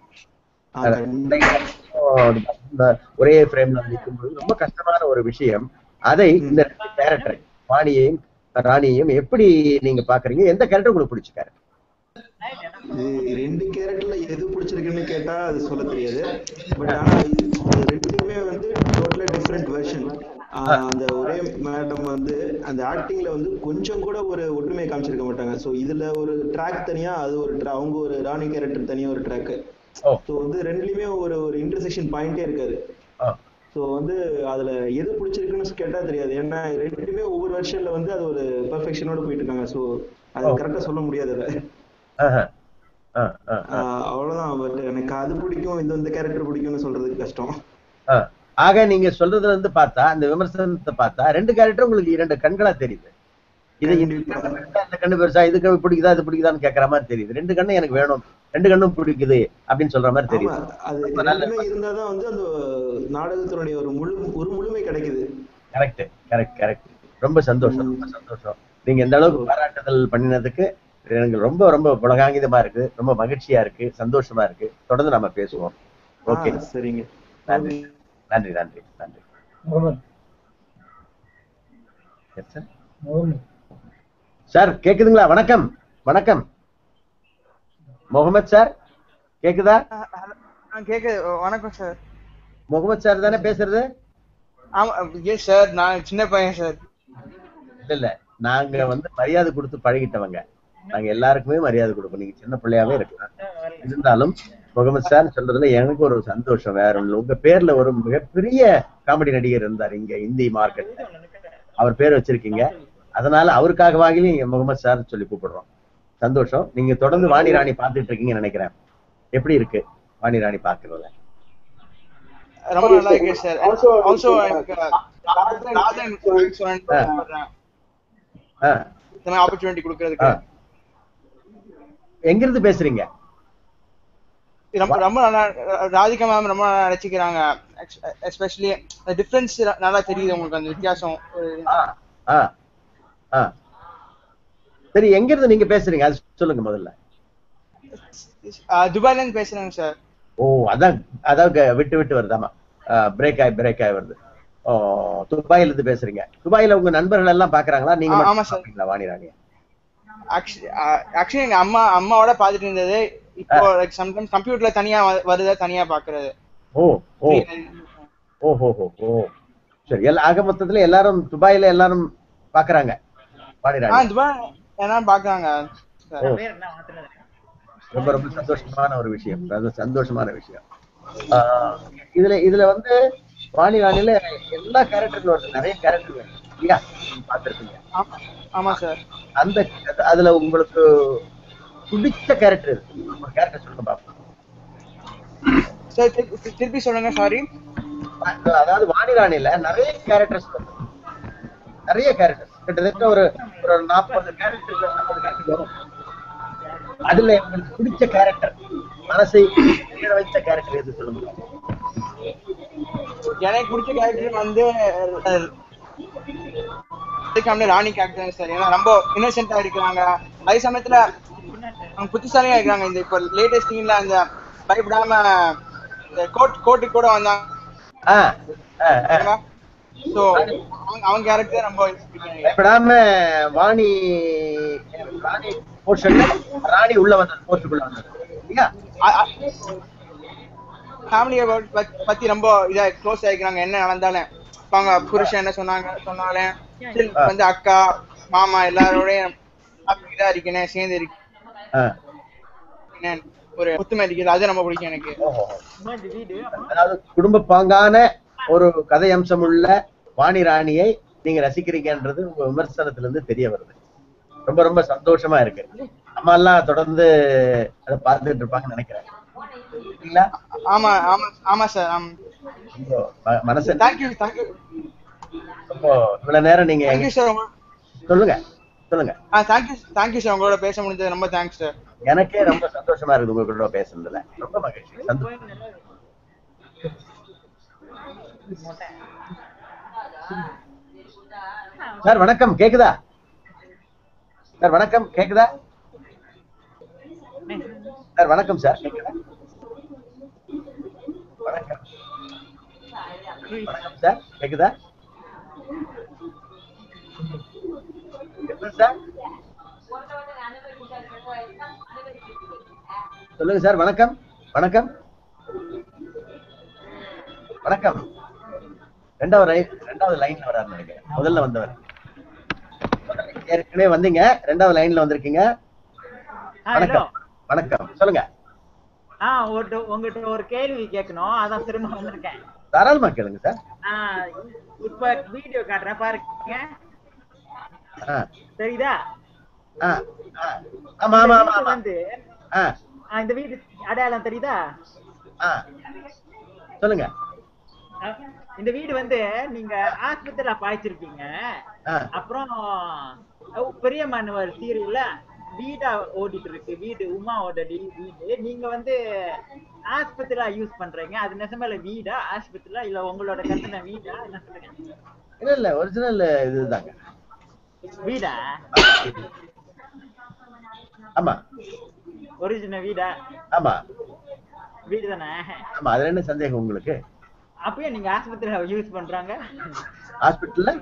இந்த ஒரே ஃப்ரேம்ல நிற்கும்போது ரொம்ப கஷ்டமான ஒரு விஷயம் அதை இந்த ரெண்டு கேரக்டர் வாணியையும் ராணியையும் எப்படி நீங்க பாக்குறீங்க எந்த கேரக்டர் உங்களுக்கு பிடிச்ச கேரக்டர் இது ரெண்டு கேரக்டர்ல எது பிடிச்சிருக்குன்னு கேட்டா அது சொல்ல தெரியாது பட் ஆனா இது இது ரெண்டுமே வந்து டோட்டலா டிஃப்ரெண்ட் வெர்ஷன் அந்த ஒரே மேடம் வந்து அந்த ஆக்டிங்ல வந்து கொஞ்சம் கூட ஒரு ஒற்றுமையை காமிச்சிருக்க மாட்டாங்க சோ இதுல ஒரு ட்ராக் தனியா அது ஒரு tra- அவங்க ஒரு ராணி கேரக்டர் தனியா ஒரு ட்ராக் சோ வந்து ரெண்டுலயுமே ஒரு ஒரு இன்டர்செக்ஷன் பாயிண்டே இருக்காது சோ வந்து அதுல எது பிடிச்சிருக்குன்னு கேட்டா தெரியாது ஏன்னா ரெண்டுமே ஒவ்வொரு வருஷன்ல வந்து அது ஒரு பெர்ஃபெக்ஷனோட போயிட்டு இருக்காங்க சோ அது கரெக்டா சொல்ல முடியாது அதை ஆஹா. ஆ, ஆ, ஆ. ஆஹ் அவ்வளவுதான் பட் எனக்கு அது பிடிக்கும் இந்த இந்த கேரக்டர் பிடிக்கும்னு சொல்றது கஷ்டம் ஆ. ஆக நீங்க சொல்றது வந்து பார்த்தா இந்த விமர்சனத்தை பார்த்தா ரெண்டு கேரக்டர் உங்களுக்கு இரண்டு கண்களா தெரியுது இது இந்த இந்த கண்ணு பெருசா இதுக்கு பிடிக்குதா இது பிடிக்குதான்னு கேக்குற மாதிரி தெரியுது ரெண்டு கண்ணு எனக்கு வேணும் ரெண்டு கண்ணும் பிடிக்குது அப்படின்னு சொல்ற மாதிரி ஆமா தெரியுது அது ரொம்ப நல்ல ரெண்டுமே இருந்தாதான் வந்து அந்த நாடகத்தினுடைய ஒரு முழு ஒரு முழுமை கிடைக்குது கரெக்ட் கரெக்ட் கரெக்ட் ரொம்ப சந்தோஷம் ரொம்ப சந்தோஷம் நீங்க இந்த அளவுக்கு பாராட்டுதல் பண்ணினதுக்கு எனக்கு ரொம்ப ரொம்ப புலகாங்கிதமா இருக்கு ரொம்ப மகிழ்ச்சியா இருக்கு சந்தோஷமா இருக்கு தொடர்ந்து நம்ம பேசுவோம் ஓகே ஆ, சரிங்க நன்றி நன்றி நன்றி நன்றி Mohammed Yes, sir. Mohammed sir கேக்குதுங்களா வணக்கம் வணக்கம் முகமது சார் கேக்குதா கேக்குது வணக்கம் சார் முகமது சார் தானே பேசுறது ஆமா எஸ் சார் நான் சின்ன பையன் சார் இல்ல இல்ல நாங்க வந்து மரியாதை கொடுத்து பழகிட்டவங்க நாங்க எல்லாருக்குமே மரியாதை கொடுப்போம் நீங்க சின்ன பிள்ளையாவே இருக்கலாம் இருந்தாலும் முகமது சார் சொல்றதுல எனக்கு ஒரு சந்தோஷம் வேற ஒண்ணு இல்ல. உங்க பேர்ல ஒரு மிகப்பெரிய காமெடி நடிகர் இருந்தார் இங்க இந்தி மார்க்கெட் அவர் பேர் வச்சிருக்கீங்க அதனால அவருக்காகவாகவே நீங்க முகமது சார் சொல்லி கூப்பிடுறோம் சந்தோஷம் நீங்க தொடர்ந்து வாணி ராணி பார்த்துட்டு இருக்கீங்கன்னு நினைக்கிறேன் எப்படி இருக்கு வாணி ராணி பாக்குறதுல ரொம்ப நல்லா இருக்கு சார் ஆல்சோ எனக்கு ராஜன் ஆ, ஆப்பர்ச்சுனிட்டி கொடுக்கறதுக்கு ஆ. எங்க இருந்து பேசுறீங்க ரொம்ப ரொம்ப நல்லா ராதிகா மேம் ரொம்ப நல்லா நடிச்சுக்கிறாங்க எஸ்பெஷலி டிஃபரன்ஸ் நல்லா தெரியுது உங்களுக்கு அந்த வித்தியாசம் ஆ ஆ சரி எங்க இருந்து நீங்க பேசுறீங்க அது சொல்லுங்க முதல்ல அஹ், துபாய்ல இருந்து பேசுறேங்க சார் ஓ அதான் அதான் க- விட்டு விட்டு வருதாமா பிரேக் ஆகி பிரேக் ஆகி வருது ஓ துபாயில இருந்து பேசுறீங்க துபாயில உங்க நண்பர்கள் எல்லாம் பாக்குறாங்களா நீங்க ஆ, மட்டும் ஆமா சார். பாப்பீங்களா வாணி ராணிய ஆக்சுவலி எங்க அம்மா அம்மாவோட பாத்துட்டு இருந்தது இப்போ லைக் சம்டைம்ஸ் கம்ப்யூட்டர்ல தனியா வ- வருதா தனியா பாக்குறது ஓ ஓ ஓ ஹோ ஹோ ஓ சரி எல்லா ஆக மொத்தத்துல எல்லாரும் துபாயில எல்லாரும் பாக்குறாங்க வாணி ஆ ராணி துபாய் என்ன பாக்குறாங்க சார் ஓ. ரொம்ப ரொம்ப சந்தோஷமான ஒரு விஷயம் ரொம்ப சந்தோஷமான விஷயம் ஆஹ் இதுல இதுல வந்து வாணி ராணில எல்லா கேரக்டர்களும் வருது நிறைய கேரக்டர் வருது இல்லையா நீங்க பார்த்திருப்பீங்க ஆமா சார் அந்த அதுல உங்களுக்கு பிடிச்ச கேரக்டர் ஒரு கேரக்டர் சொல்லுங்க பாப்போம் சார் திருப்பி- திருப்பி சொல்லுங்க சாரி அதாவது வாணி ராணில நிறைய கேரக்டர்ஸ் வருது நிறைய கேரக்டர்ஸ் கிட்டத்தட்ட ஒரு ஒரு நாற்பது கேரக்டர் நாற்பது கேரக்டர் வரும் அதுல உங்களுக்கு பிடிச்ச கேரக்டர் மனசை கீழ வைத்த கேரக்டர் எது சொல்லுங்க எனக்கு பிடிச்ச கேரக்டர் வந்து அஹ், Radhika ma'am Rani character sir ஏன்னா ரொம்ப இன்னசென்ட்டா இருக்கிறாங்க அதே சமயத்துல அவங்க புத்திசாலியா இருக்காங்க இந்த இப்போ லேட்டஸ்ட் சீன்ல அந்த பயப்படாம கோர்ட் கோர்ட்டுக்கு கூட வந்தாங்க ஆ, ஆ, ஆ. ஸோ அவங்க அவங்க கேரக்டர் ரொம்ப பிடிக்கும். பயப்படாம வாணி ராணி போர்ஷன்ல ராணி உள்ள வந்தது போஸ்டுக்குள்ள வந்தது இல்லையா ஃபேமிலியை பத்தி ரொம்ப இதா க்ளோஸ் ஆயிக்கிறாங்க என்ன நடந்தாலும் இப்ப அவங்க புருஷன் என்ன சொன்னாங்க சொன்னாலும் still ஆ. வந்து அக்கா மாமா எல்லாரோடயும் happy இதா இருக்கணும் சேர்ந்து ஆ. இருக்கணும் ஒரு ஒத்துமை இருக்குது அது ரொம்ப பிடிக்கும் எனக்கு அதாவது குடும்ப பாங்கான ஒரு கதை அம்சம் உள்ள வாணி ராணியை நீங்க ரசிக்கிறீங்கன்றது உங்க விமர்சனத்துல இருந்து தெரிய வருது ரொம்ப ரொம்ப சந்தோஷமா இருக்கு அம்மா எல்லாம் தொடர்ந்து அதை பார்த்துட்டு இருப்பாங்கன்னு நினைக்கிறேன் இல்லைங்களா ஆமா ஆமா ஆமா சார் ஆமா ரொம்ப ம- மனசு தேங்க்யூ தேங்க்யூ ரொம்ப இவ்வளவு நேரம் நீங்க தேங்க்யூ சார் சொல்லுங்க சொல்லுங்க ஆ தேங்க்யூ தேங்க்யூ சார் உங்களோட பேச முடிஞ்சது ரொம்ப தேங்க்ஸ் சார் எனக்கே ரொம்ப சந்தோஷமா இருக்குது உங்க கூட பேசுனதுல ரொம்ப மகிழ்ச்சி சந்தோஷம் சார் வணக்கம் கேக்குதா சார் வணக்கம் கேக்குதா சார் வணக்கம் சார் கேக்குதா வணக்கம் வணக்கம் சார் கேக்குதா என்ன சார் சொல்லுங்க சார் வணக்கம் வணக்கம் வணக்கம் ரெண்டாவது லைன் ரெண்டாவது லைன்ல வராரு நினைக்கிறேன் முதல்ல வந்தவர் ஏற்கனவே வந்தீங்க ரெண்டாவது லைன்ல வந்திருக்கீங்க ஆ, வணக்கம் வணக்கம் சொல்லுங்க ஆ ஒரு உங்ககிட்ட ஒரு கேள்வி கேட்கணும் அதான் திரும்ப வந்திருக்கேன் தாராளமா கேளுங்க சார் ஆ, இப்ப வீடியோ காட்டுறேன் பாருங்க ஆ, தெரியுதா ஆ, ஆ. ஆமா ஆமா ஆமா இந்த வீடு ஆமா வந்து ஆ, ஆ, இந்த வீடு அடையாளம் தெரியுதா ஆ. சொல்லுங்க ஆ, இந்த வீடு வந்து நீங்க ஆஸ்பத்திரியில பாய்ச்சிருப்பீங்க ஆ. அப்புறம் அஹ், பெரிய மாணவர் சீரியல்ல வீடா ஓடிட்டு இருக்கு வீடு உமாவோட டி- வீடு நீங்க வந்து ஆஸ்பத்திரியா யூஸ் பண்றீங்க அது நிஜமால வீடா ஆஸ்பத்திரியா இல்ல உங்களோட கட்டண வீடா என்ன சொல்லுங்க இல்ல இல்ல ஒரிஜினல் இதுதாங்க வீடா ஆமா ஒரிஜினல் வீடா ஆமா வீடு தானே ஆமா அதுல என்ன சந்தேகம் உங்களுக்கு அப்பயே நீங்க ஆஸ்பத்திரியில யூஸ் பண்றாங்க ஹாஸ்பிட்டல்ல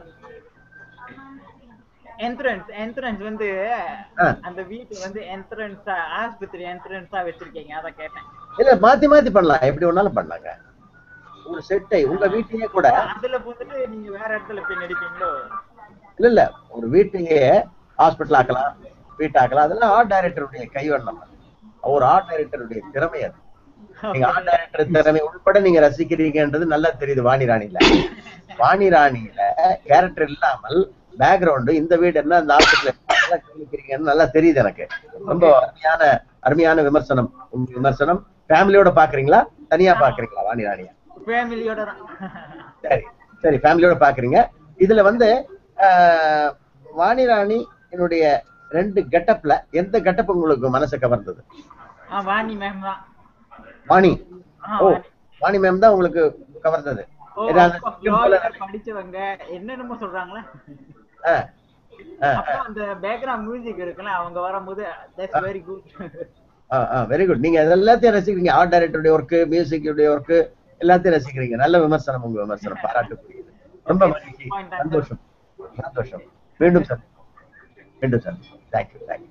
என்ட்ரன்ஸ் என்ட்ரன்ஸ் வந்து ஆ. அந்த வீட்டு வந்து என்ட்ரன்ஸா ஆஸ்பத்திரி என்ட்ரன்ஸா வச்சிருக்கீங்க அத கேட்டேன் இல்ல மாத்தி மாத்தி பண்ணலாம் எப்படி வேணாலும் பண்ணலாங்க ஒரு செட்டை உங்க வீட்டையே கூட அதுல வந்துட்டு நீங்க வேற இடத்துல போய் நடிப்பீங்களோ இல்ல இல்ல ஒரு வீட்டையே ஹாஸ்பிட்டல் ஆக்கலாம் வீட்டு ஆக்கலாம் அதெல்லாம் ஆர்ட் டைரக்டருடைய கைவண்ணம் ஒரு ஆர்ட் டைரக்டருடைய திறமை அது நீங்க ஆர்ட் டைரக்டர் திறமை உட்பட நீங்க ரசிக்கிறீங்கன்றது நல்லா தெரியுது வாணி ராணியில வாணி ராணியில கேரக்டர் இல்லாமல் பேக்ரவுண்ட் இந்த வீடு என்ன அந்த ஹாஸ்பிட்டல் கவனிக்கிறீங்கன்னு நல்லா தெரியுது எனக்கு ரொம்ப அருமையான அருமையான விமர்சனம் உங்க விமர்சனம் ஃபேமிலியோட பாக்குறீங்களா தனியா பாக்குறீங்களா வாணி ராணியா ஃபேமிலியோட தான் சரி சரி ஃபேமிலியோட பாக்குறீங்க இதுல வந்து ஆஹ், வாணி ராணி என்னுடைய ரெண்டு கெட்டப்ல எந்த கெட்டப் உங்களுக்கு மனசை கவர்ந்தது ஆ வாணி மேம் தான் வாணி ஆ, ஓ வாணி. வாணி மேம் தான் உங்களுக்கு கவர்ந்தது ஓ ஏன்னா அந்த அப்பா, சிங்கம் போல lawyer படிச்சவங்க என்னென்னமோ சொல்றாங்களே ஆ, ஆ, அப்புறம் அந்த பேக்ரவுண்ட் மியூசிக் இருக்குல்ல அவங்க வரும்போது தட்ஸ் வெரி குட் ஆ வெரி குட் நீங்க இது எல்லாத்தையும் ரசிக்கிறீங்க ஆர்ட் டைரக்டருடைய ஒர்க்கு மியூசிக்குடைய ஒர்க்கு எல்லாத்தையும் ரசிக்கிறீங்க நல்ல விமர்சனம் உங்க விமர்சனம் பாராட்டுக்குரியது ரொம்ப மகிழ்ச்சி சந்தோஷம் சந்தோஷம் மீண்டும் சார் மீண்டும் சார் தேங்க்யூ தேங்க்யூ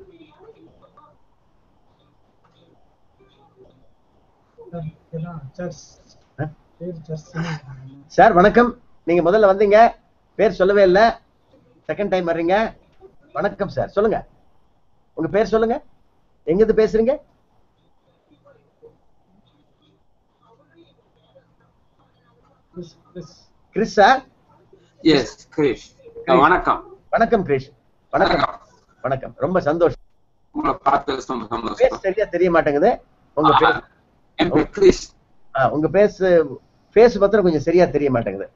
சர்ச் பேர் சர்ச் சார் வணக்கம் நீங்க முதல்ல வந்தீங்க பேர் சொல்லவே இல்ல செகண்ட் டைம் வர்றீங்க வணக்கம் சார் சொல்லுங்க உங்க பேர் சொல்லுங்க எங்க இருந்து பேசுறீங்க கிறிஸ் சார் எஸ் கிரீஷ் வணக்கம் வணக்கம் கிரிஷ் வணக்கம் வணக்கம் ரொம்ப சந்தோஷம் உங்களை பார்த்து ரொம்ப சந்தோஷம் பேர் சரியா தெரிய மாட்டேங்குது உங்க பேர் என் பேர் கிரீஷ் ஆ, உங்க பேஸ் பேஸ் பத்திரம் கொஞ்சம் சரியா தெரிய மாட்டேங்குது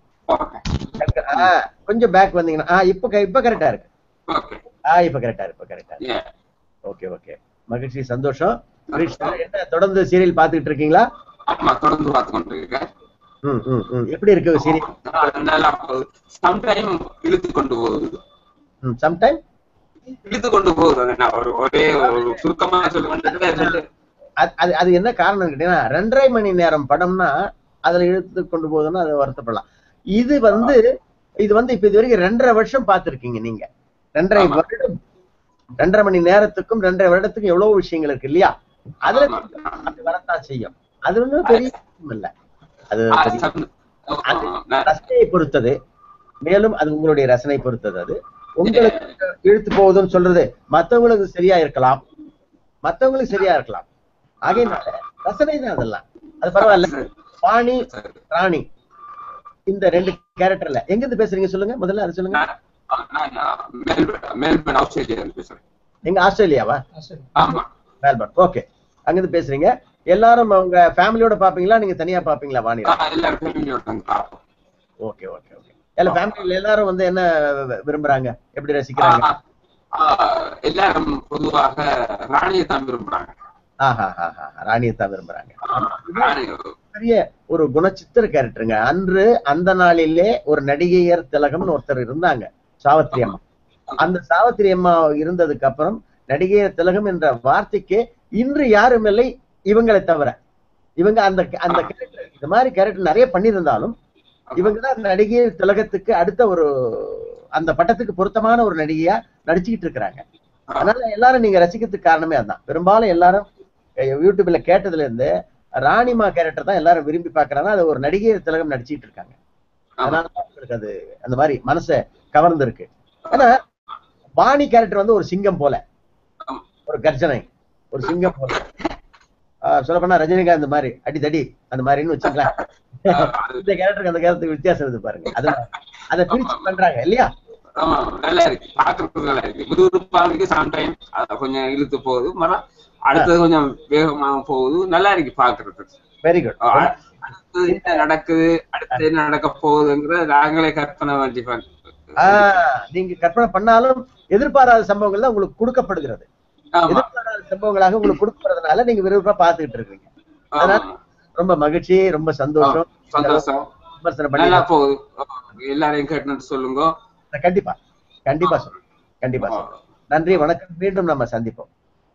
ஆ, கொஞ்சம் பேக் வந்தீங்கன்னா ஆ இப்ப க- இப்ப கரெக்டா இருக்கு ஆ இப்ப கரெக்டா இருக்கு இப்ப கரெக்டா இருக்கு ஓகே ஓகே மகிழ்ச்சி சந்தோஷம் கிரிஷ் சார், என்ன தொடர்ந்து சீரியல் பாத்துக்கிட்டு இருக்கீங்களா ஆமா தொடர்ந்து பார்த்து கொண்டிருக்கேன் ம் ம் ம் எப்படி இருக்கு சீரியல் நல்லா போகுது சம்டைம் இழுத்து கொண்டு போகுது ம் சம்டைம் இழுத்து கொண்டு போகுது அது நான் ஒரு ஒரே ஒரு சுருக்கமா சொல்லி அது அது- அது என்ன காரணம் கேட்டீங்கன்னா ரெண்டரை மணி நேரம் படம்னா அதுல இழுத்து கொண்டு போகுதுன்னா அது வருத்தப்படலாம் இது வந்து இது வந்து இப்ப இது வரைக்கும் ரெண்டரை வருஷம் பார்த்திருக்கீங்க நீங்க ரெண்டரை வருடம் ரெண்டரை மணி நேரத்துக்கும் ரெண்டரை வருடத்துக்கும் எவ்வளவு விஷயங்கள் இருக்கு இல்லையா அதுல அது வரத்தான் செய்யும் அது ஒண்ணும் பெரிய விஷயம் இல்ல அது அது ரசனையை பொறுத்தது மேலும் அது உங்களுடைய ரசனை பொறுத்தது அது உங்களுக்கு இழுத்து போகுதுன்னு சொல்றது மத்தவங்களுக்கு சரியா இருக்கலாம் மத்தவங்களுக்கு சரியா இருக்கலாம் ஆகையினால ரசனை தான் அதெல்லாம் அது பரவாயில்ல வாணி ராணி இந்த ரெண்டு கேரக்டர்ல எங்க இருந்து பேசுறீங்க சொல்லுங்க முதல்ல அது சொல்லுங்க மெல்பர்ன் ஆஸ்திரேலியா பேசுறேன் எங்க ஆஸ்திரேலியாவா ஆமா மெல்பர்ன் ஓகே அங்கிருந்து பேசுறீங்க எல்லாரும் உங்க ஃபேமிலியோட பாப்பீங்களா நீங்க தனியா பாப்பீங்களா வாணி எல்லாரும் ஃபேமிலியோட வந்து பார்ப்போம் ஓகே ஓகே ஓகே எல்லா ஃபேமிலியில எல்லாரும் வந்து என்ன வி- விரும்புறாங்க எப்படி ரசிக்கிறாங்க ஆஹ் எல்லாரும் பொதுவாக ராணியை தான் விரும்புறாங்க ஆஹா ஆஹா ராணியை தான் விரும்புறாங்க ராணி பெரிய ஒரு குணச்சித்திர கேரக்டருங்க அன்று அந்த நாளிலே ஒரு நடிகையர் திலகம்னு ஒருத்தர் இருந்தாங்க சாவித்திரி அம்மா அந்த சாவித்திரி அம்மா இருந்ததுக்கு அப்புறம் நடிகையர் திலகம் என்ற வார்த்தைக்கு இன்று யாரும் இல்லை இவங்களை தவிர இவங்க அந்த அந்த கேரக்டர் இந்த மாதிரி கேரக்டர் நிறைய பண்ணியிருந்தாலும் இவங்க தான் நடிகையர் திலகத்துக்கு அடுத்த ஒரு அந்த பட்டத்துக்கு பொருத்தமான ஒரு நடிகையா நடிச்சுக்கிட்டு இருக்கிறாங்க அதனால எல்லாரும் நீங்க ரசிக்கிறதுக்கு காரணமே அதான் பெரும்பாலும் எல்லாரும் அஹ், யூடியூப்ல கேட்டதுல இருந்து ராணிமா கேரக்டர் தான் எல்லாரும் விரும்பி பாக்குறாங்க அது ஒரு நடிகையர் திலகம் நடிச்சிட்டு இருக்காங்க அதனால தான் உங்களுக்கு அது அந்த மாதிரி மனசை கவர்ந்து இருக்கு ஆனா வாணி கேரக்டர் வந்து ஒரு சிங்கம் போல ஒரு கர்ஜனை ஒரு சிங்கம் போல சொல்ல போனா ரஜினிகாந்த் மாதிரி அடிதடி அந்த மாதிரின்னு வச்சுக்கலாம் இந்த கேரக்டருக்கு அந்த கேரக்டருக்கு வித்தியாசம் இருக்கு பாருங்க அது அதை பிரிச்சு பண்றாங்க இல்லையா ஆமா நல்லா இருக்கு பாக்குறதுக்கு நல்லா இருக்கு விறுவிறுப்பாக சம்டைம் அத கொஞ்சம் இழுத்து போகுது மரம் அடுத்தது கொஞ்சம் வேகமா போகுது நல்லா இருக்கு பாக்குறதுக்கு வெரி குட் அடுத்தது என்ன நடக்குது அடுத்து என்ன நடக்க போகுதுங்கிறத நாங்களே கற்பனை பண்ணி பண்ண ஆஹ் நீங்க கற்பனை பண்ணாலும் எதிர்பாராத சம்பவங்கள் தான் உங்களுக்கு கொடுக்கப்படுகிறது எதிர்பாராத சம்பவங்களாக உங்களுக்கு கொடுக்கறதுனால நீங்க விருப்பா பாத்துக்கிட்டு இருக்கீங்க அதனால ரொம்ப மகிழ்ச்சி ரொம்ப சந்தோஷம் சந்தோஷம் விமர்சனம் நல்லா பண்ணி போகுது எல்லாரையும் கேட்டுன்னு சொல்லுங்க கண்டிப்பா கண்டிப்பா சொல்றேன் கண்டிப்பா சொல்றேன் நன்றி வணக்கம் மீண்டும் நம்ம சந்திப்போம்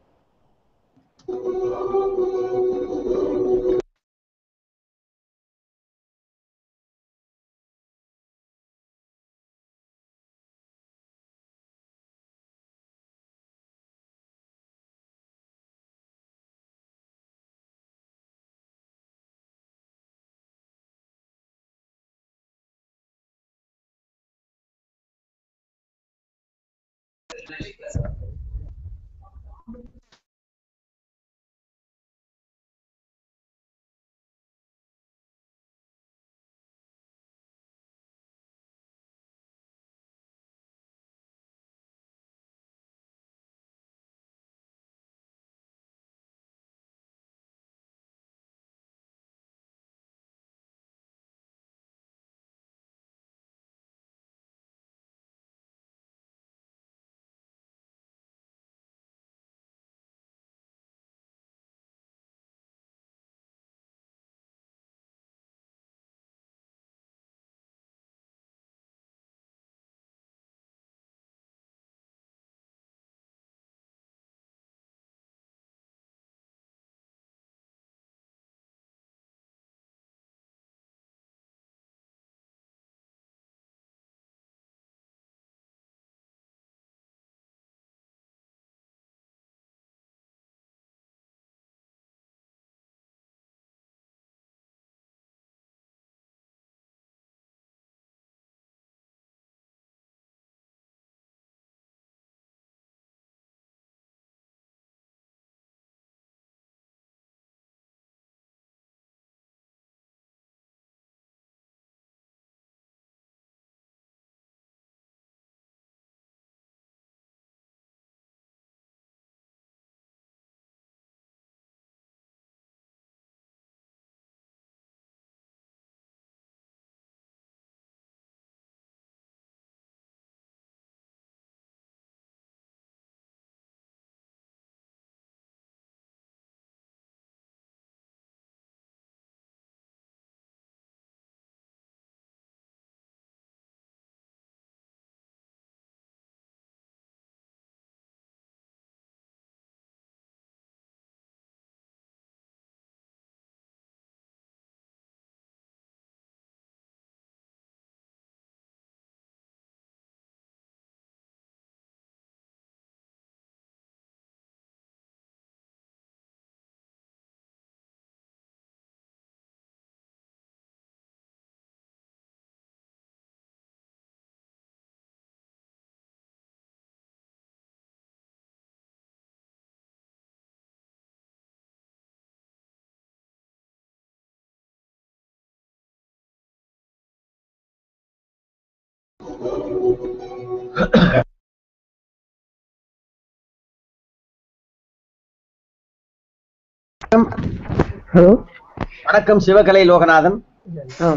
ஹலோ வணக்கம் சிவகலை லோகநாதன் ஆ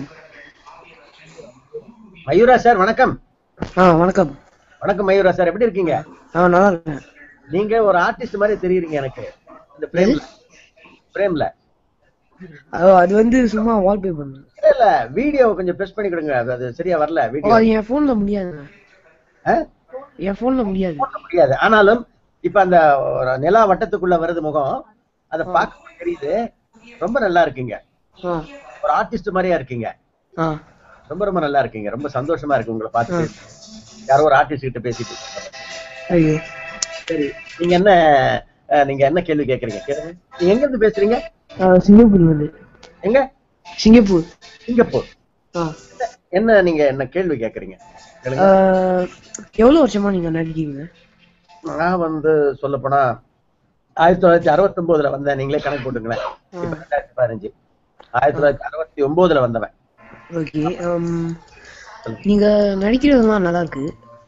மயூரா சார் வணக்கம் ஆ வணக்கம் வணக்கம் மயூரா சார் எப்படி இருக்கீங்க ஆ நல்லா இருக்கேன் நீங்க ஒரு ஆர்டிஸ்ட் மாதிரி தெரியுறீங்க எனக்கு இந்த பிரேம்ல பிரேம்ல அது அது வந்து சும்மா வால்பேப்பர் இல்ல இல்ல வீடியோ கொஞ்சம் பிரஸ் பண்ணி கொடுங்க அது- அது சரியா வரல ஓ வீடியோ அது என் போன்ல முடியாதுங்க என் போன்ல முடியாது முடியாது ஆனாலும் இப்ப அந்த ஒரு நிலா வட்டத்துக்குள்ள வருது முகம் அத பார்க்க தெரியுது ரொம்ப நல்லா இருக்கீங்க ஆ ஒரு ஆர்டிஸ்ட் மாதிரியா இருக்கீங்க ஆ ரொம்ப ரொம்ப நல்லா இருக்கீங்க ரொம்ப சந்தோஷமா இருக்கு உங்களை பார்த்து யாரோ ஒரு ஆர்டிஸ்ட் கிட்ட பேசிட்டு ஐயோ சரி நீங்க என்ன அஹ், நீங்க என்ன கேள்வி கேக்குறீங்க கேளுங்க நீங்க எங்க இருந்து பேசுறீங்க ஆ, சிங்கப்பூர்ல இருந்து எங்க சிங்கப்பூர் சிங்கப்பூர் ஆ என்ன நீங்க என்ன கேள்வி கேக்குறீங்க கேளுங்க. ஆ, எவ்வளவு வருஷமா நீங்க நடிக்கிறீங்க நான் வந்து சொல்ல போனா ஆயிரத்தி தொள்ளாயிரத்தி அறுபத்தி ஒன்பதுல வந்தேன் நீங்களே கணக்கு போட்டுங்களேன் இப்ப ரெண்டாயிரத்தி பதினஞ்சு ஆயிரத்தி தொள்ளாயிரத்தி அறுபத்தி ஒன்பதுல வந்தவன் ஓகே நீங்க நடிக்கிறதுலாம் நல்லா இருக்கு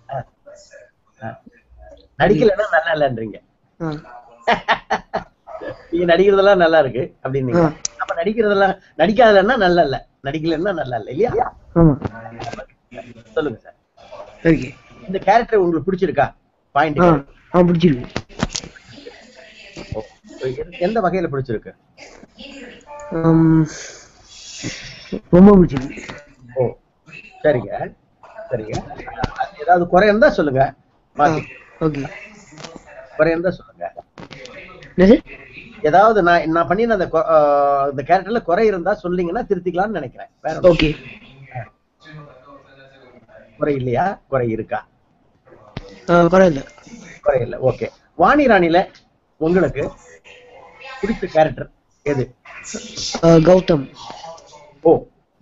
நடிக்கலைன்னா நல்லா இல்லன்றீங்க ஆ நீங்க நடிக்கிறதெல்லாம் நல்லா இருக்கு அப்படின்னீங்க அப்ப நடிக்கிறதெல்லாம் நடிக்காதலன்னா நல்லா இல்ல நடிக்கலன்னா நல்லா இல்ல இல்லையா ஆமா சொல்லுங்க சார் ஓகே இந்த கேரக்டர் உங்களுக்கு பிடிச்சிருக்கா ஆ பாயிண்ட் ஆ பிடிச்சிருக்கு எந்த வகையில பிடிச்சிருக்கு ஆம், ரொம்ப பிடிச்சிருக்கு ஓ சரிங்க சரிங்க ஏதாவது குறை இருந்தா சொல்லுங்க மாத்தி ஓகே குறை இருந்தா சொல்லுங்க என்னது ஏதாவது நான் நான் பண்ணின அந்த கொ- ஆஹ் இந்த கேரக்டர்ல குறை இருந்தா சொன்னீங்கன்னா திருத்திக்கலாம்னு நினைக்கிறேன் வேற ஒண்ணும் ஓகே குறை இல்லையா குறை இருக்கா பரவாயில்ல குறை இல்ல ஓகே வாணி ராணில உங்களுக்கு பிடிச்ச கேரக்டர் எது அஹ், கௌதம் ஓ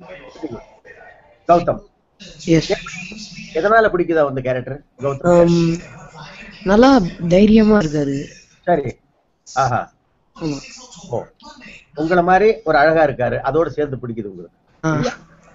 கௌதம் எஸ் எதனால பிடிக்குதா அந்த கேரக்டர் கௌதம் நல்லா தைரியமா இருக்காரு சரி ஆஹா ஆமா ஓ உங்களை மாதிரி ஒரு அழகா இருக்காரு அதோட சேர்ந்து பிடிக்குது உங்களுக்கு ஆ.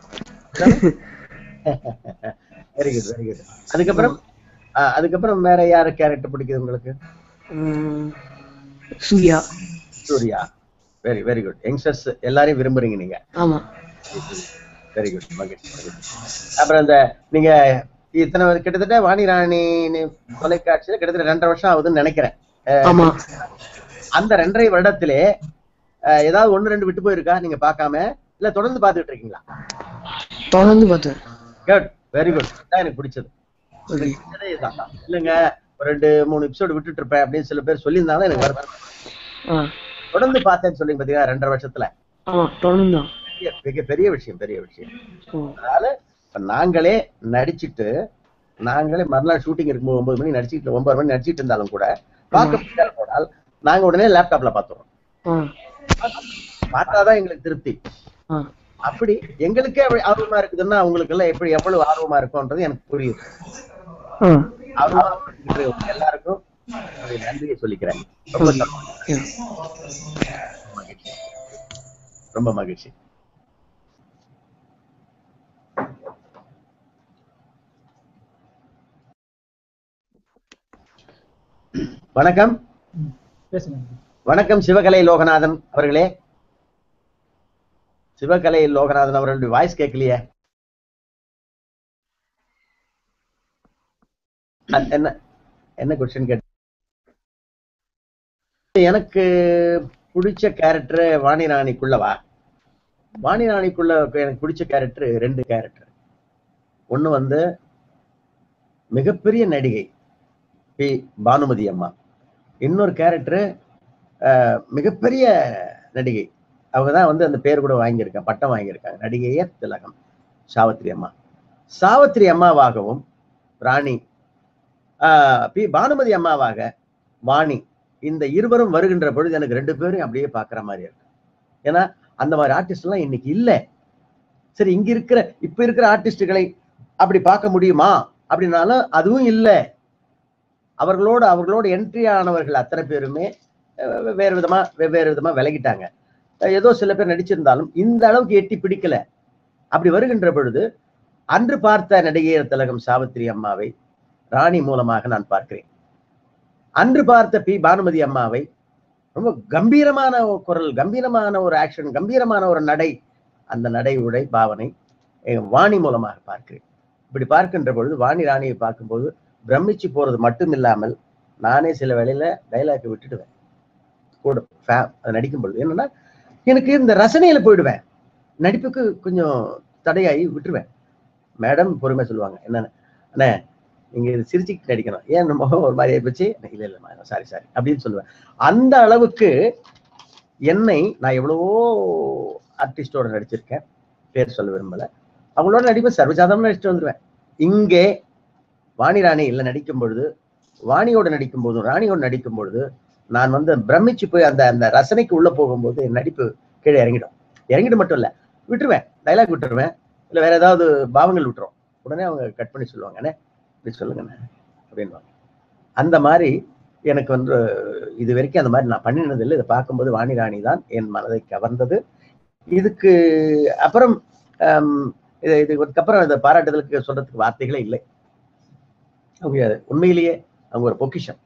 வெரி குட் வெரி குட் அதுக்கப்புறம் ஆ, அதுக்கப்புறம் வேற யாரு கேரக்டர் பிடிக்குது உங்களுக்கு உம், Surya Surya very very good youngsters எல்லாரையும் விரும்புறீங்க நீங்க ஆமா வெரி குட் மகிழ்ச்சி மகிழ்ச்சி. அப்புறம் இந்த நீங்க இத்தனை வருஷம் கிட்டத்தட்ட வாணி ராணி நி- தொலைக்காட்சியில கிட்டத்தட்ட ரெண்டரை வருஷம் ஆகுதுன்னு நினைக்கிறேன் அஹ், ஆமா அந்த ரெண்டரை வருடத்திலே அஹ், ஏதாவது ஒண்ணு ரெண்டு விட்டு போயிருக்கா நீங்க பார்க்காம இல்ல தொடர்ந்து பார்த்துட்டு இருக்கீங்களா தொடர்ந்து பார்த்தேன் குட் வெரி குட் தான் எனக்கு பிடிச்சது ஓகே பிடிச்சதே இதுதான். இல்லைங்க ஒரு ரெண்டு மூணு எபிசோடு விட்டுட்டு இருப்பேன் அப்படின்னு சில பேர் சொல்லியிருந்தாலும் எனக்கு வருத்தம் ஆ தொடர்ந்து பார்த்தேன்னு சொல்லி பாத்தீங்கன்னா ரெண்டரை வருஷத்துல ஆமா தொடர்ந்து தான் பெரிய- மிக பெரிய விஷயம் பெரிய விஷயம் ஓ. அதனால இப்ப நாங்களே நடிச்சிட்டு நாங்களே மறுநாள் ஷூட்டிங் இருக்கும்போது ஒன்பது மணி நடிச்சிட்டு ஒன்பது மணி நடிச்சிட்டு இருந்தாலும் கூட பார்க்க முடியாத போனால் நாங்க உடனே லேப்டாப்ல பாத்துறோம் ஆ பார்த்தாதான் எங்களுக்கு திருப்தி ஆ அப்படி எங்களுக்கே அப்படி ஆர்வமா இருக்குதுன்னா உங்களுக்கு எல்லாம் எப்படி எவ்வளவு ஆர்வமா இருக்கும்ன்றது எனக்கு புரியுது ஆ ஆர்வமா இருக்கிற உங்க எல்லாருக்கும் என்னுடைய நன்றியை சொல்லிக்கிறேன் ரொம்ப சந்தோஷம். மகிழ்ச்சி. ரொம்ப மகிழ்ச்சி வணக்கம் பேசுங்க வணக்கம் சிவகலை லோகநாதன் அவர்களே சிவகலை லோகநாதன் அவர்களுடைய வாய்ஸ் கேட்கலையே அ- என்ன என்ன கொஸ்டின் கேட்ட எனக்கு பிடிச்ச கேரக்டர் வாணி ராணிக்குள்ளவா வாணி ராணிக்குள்ள எனக்கு பிடிச்ச கேரக்டர் ரெண்டு கேரக்டர் ஒண்ணு வந்து மிகப்பெரிய நடிகை பி பானுமதி அம்மா இன்னொரு கேரக்டர் மிகப்பெரிய நடிகை அவங்க தான் வந்து அந்த பேர் கூட வாங்கியிருக்காங்க பட்டம் வாங்கியிருக்காங்க நடிகையர் திலகம் சாவித்திரி அம்மா சாவித்திரி அம்மாவாகவும் ராணி ஆஹ் பி பானுமதி அம்மாவாக வாணி இந்த இருவரும் வருகின்ற பொழுது எனக்கு ரெண்டு பேரும் அப்படியே பார்க்குற மாதிரி இருக்கு ஏன்னா அந்த மாதிரி ஆர்டிஸ்ட் எல்லாம் இன்னைக்கு இல்லை சரி இங்க இருக்கிற இப்ப இருக்கிற ஆர்டிஸ்டுகளை அப்படி பார்க்க முடியுமா அப்படின்னாலும் அதுவும் இல்லை அவர்களோடு அவர்களோடு என்ட்ரி ஆனவர்கள் அத்தனை பேருமே அஹ், வேறு விதமா வெவ்வேறு விதமா விலகிட்டாங்க அஹ், ஏதோ சில பேர் நடிச்சிருந்தாலும் இந்த அளவுக்கு எட்டி பிடிக்கல அப்படி வருகின்ற பொழுது அன்று பார்த்த நடிகையர் திலகம் சாவித்திரி அம்மாவை ராணி மூலமாக நான் பார்க்கிறேன் அன்று பார்த்த பி பானுமதி அம்மாவை ரொம்ப கம்பீரமான ஒரு குரல் கம்பீரமான ஒரு ஆக்ஷன் கம்பீரமான ஒரு நடை அந்த நடை உடை பாவனை அஹ், வாணி மூலமாக பார்க்கிறேன் இப்படி பார்க்கின்ற பொழுது வாணி ராணியை பார்க்கும்போது பிரமிச்சு போறது மட்டும் இல்லாமல் நானே சில வேளையில டைலாக் விட்டுடுவேன் கூட fa- அது நடிக்கும் பொழுது என்னன்னா எனக்கு இந்த ரசனையில போயிடுவேன் நடிப்புக்கு கொஞ்சம் தடையாகி விட்டுருவேன் மேடம் பொறுமை சொல்லுவாங்க என்னன்னு அண்ணே நீங்க இது சிரிச்சுக்கிட்டு நடிக்கணும் ஏன் நம்ம முகம் ஒரு மாதிரி ஆயிப்போச்சு இல்ல இல்ல சாரி சாரி அப்படின்னு சொல்லுவேன் அந்த அளவுக்கு என்னை நான் எவ்வளவோ ஆர்டிஸ்டோட நடிச்சிருக்கேன் பேர் சொல்ல விரும்பல அவங்களோட நடிப்பேன் சர்வசாதாரண நடிச்சுட்டு வந்துருவேன் இங்கே வாணி ராணி இல்ல நடிக்கும் பொழுது வாணியோட நடிக்கும் போதும் ராணியோட நடிக்கும் பொழுது நான் வந்து பிரமிச்சு போய் அந்த அந்த ரசனைக்கு உள்ள போகும்போது என் நடிப்பு கீழே இறங்கிடும் இறங்கிட்டு மட்டும் இல்ல விட்டுருவேன் டைலாக் விட்டுருவேன் இல்ல வேற ஏதாவது பாவங்கள் விட்டுரும் உடனே அவங்க கட் பண்ணி சொல்லுவாங்க அண்ணே இப்படி சொல்லுங்கண்ணே அப்படின்வாங்க அந்த மாதிரி எனக்கு வந்து இது வரைக்கும் அந்த மாதிரி நான் பண்ணினதில்லை இதை பார்க்கும்போது வாணி ராணி தான் என் மனதை கவர்ந்தது இதுக்கு அப்புறம் ஆம், இது இதுக்கப்புறம் இந்த பாராட்டுதலுக்கு சொல்றதுக்கு வார்த்தைகளே இல்லை அவங்க உண்மையிலேயே அவங்க ஒரு பொக்கிஷம்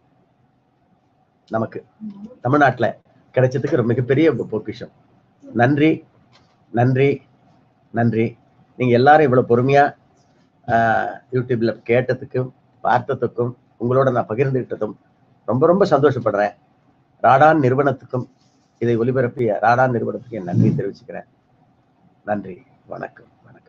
நமக்கு தமிழ்நாட்டுல கிடைச்சதுக்கு ஒரு மிகப்பெரிய ஒரு பொக்கிஷம் நன்றி நன்றி நன்றி நீங்க எல்லாரும் இவ்வளவு பொறுமையா ஆஹ், யூடியூப்ல கேட்டதுக்கும் பார்த்ததுக்கும் உங்களோட நான் பகிர்ந்துகிட்டதும் ரொம்ப ரொம்ப சந்தோஷப்படுறேன் ராடான் நிறுவனத்துக்கும் இதை ஒலிபரப்பிய ராடான் நிறுவனத்துக்கு என் நன்றி தெரிவிச்சுக்கிறேன் நன்றி வணக்கம் வணக்கம்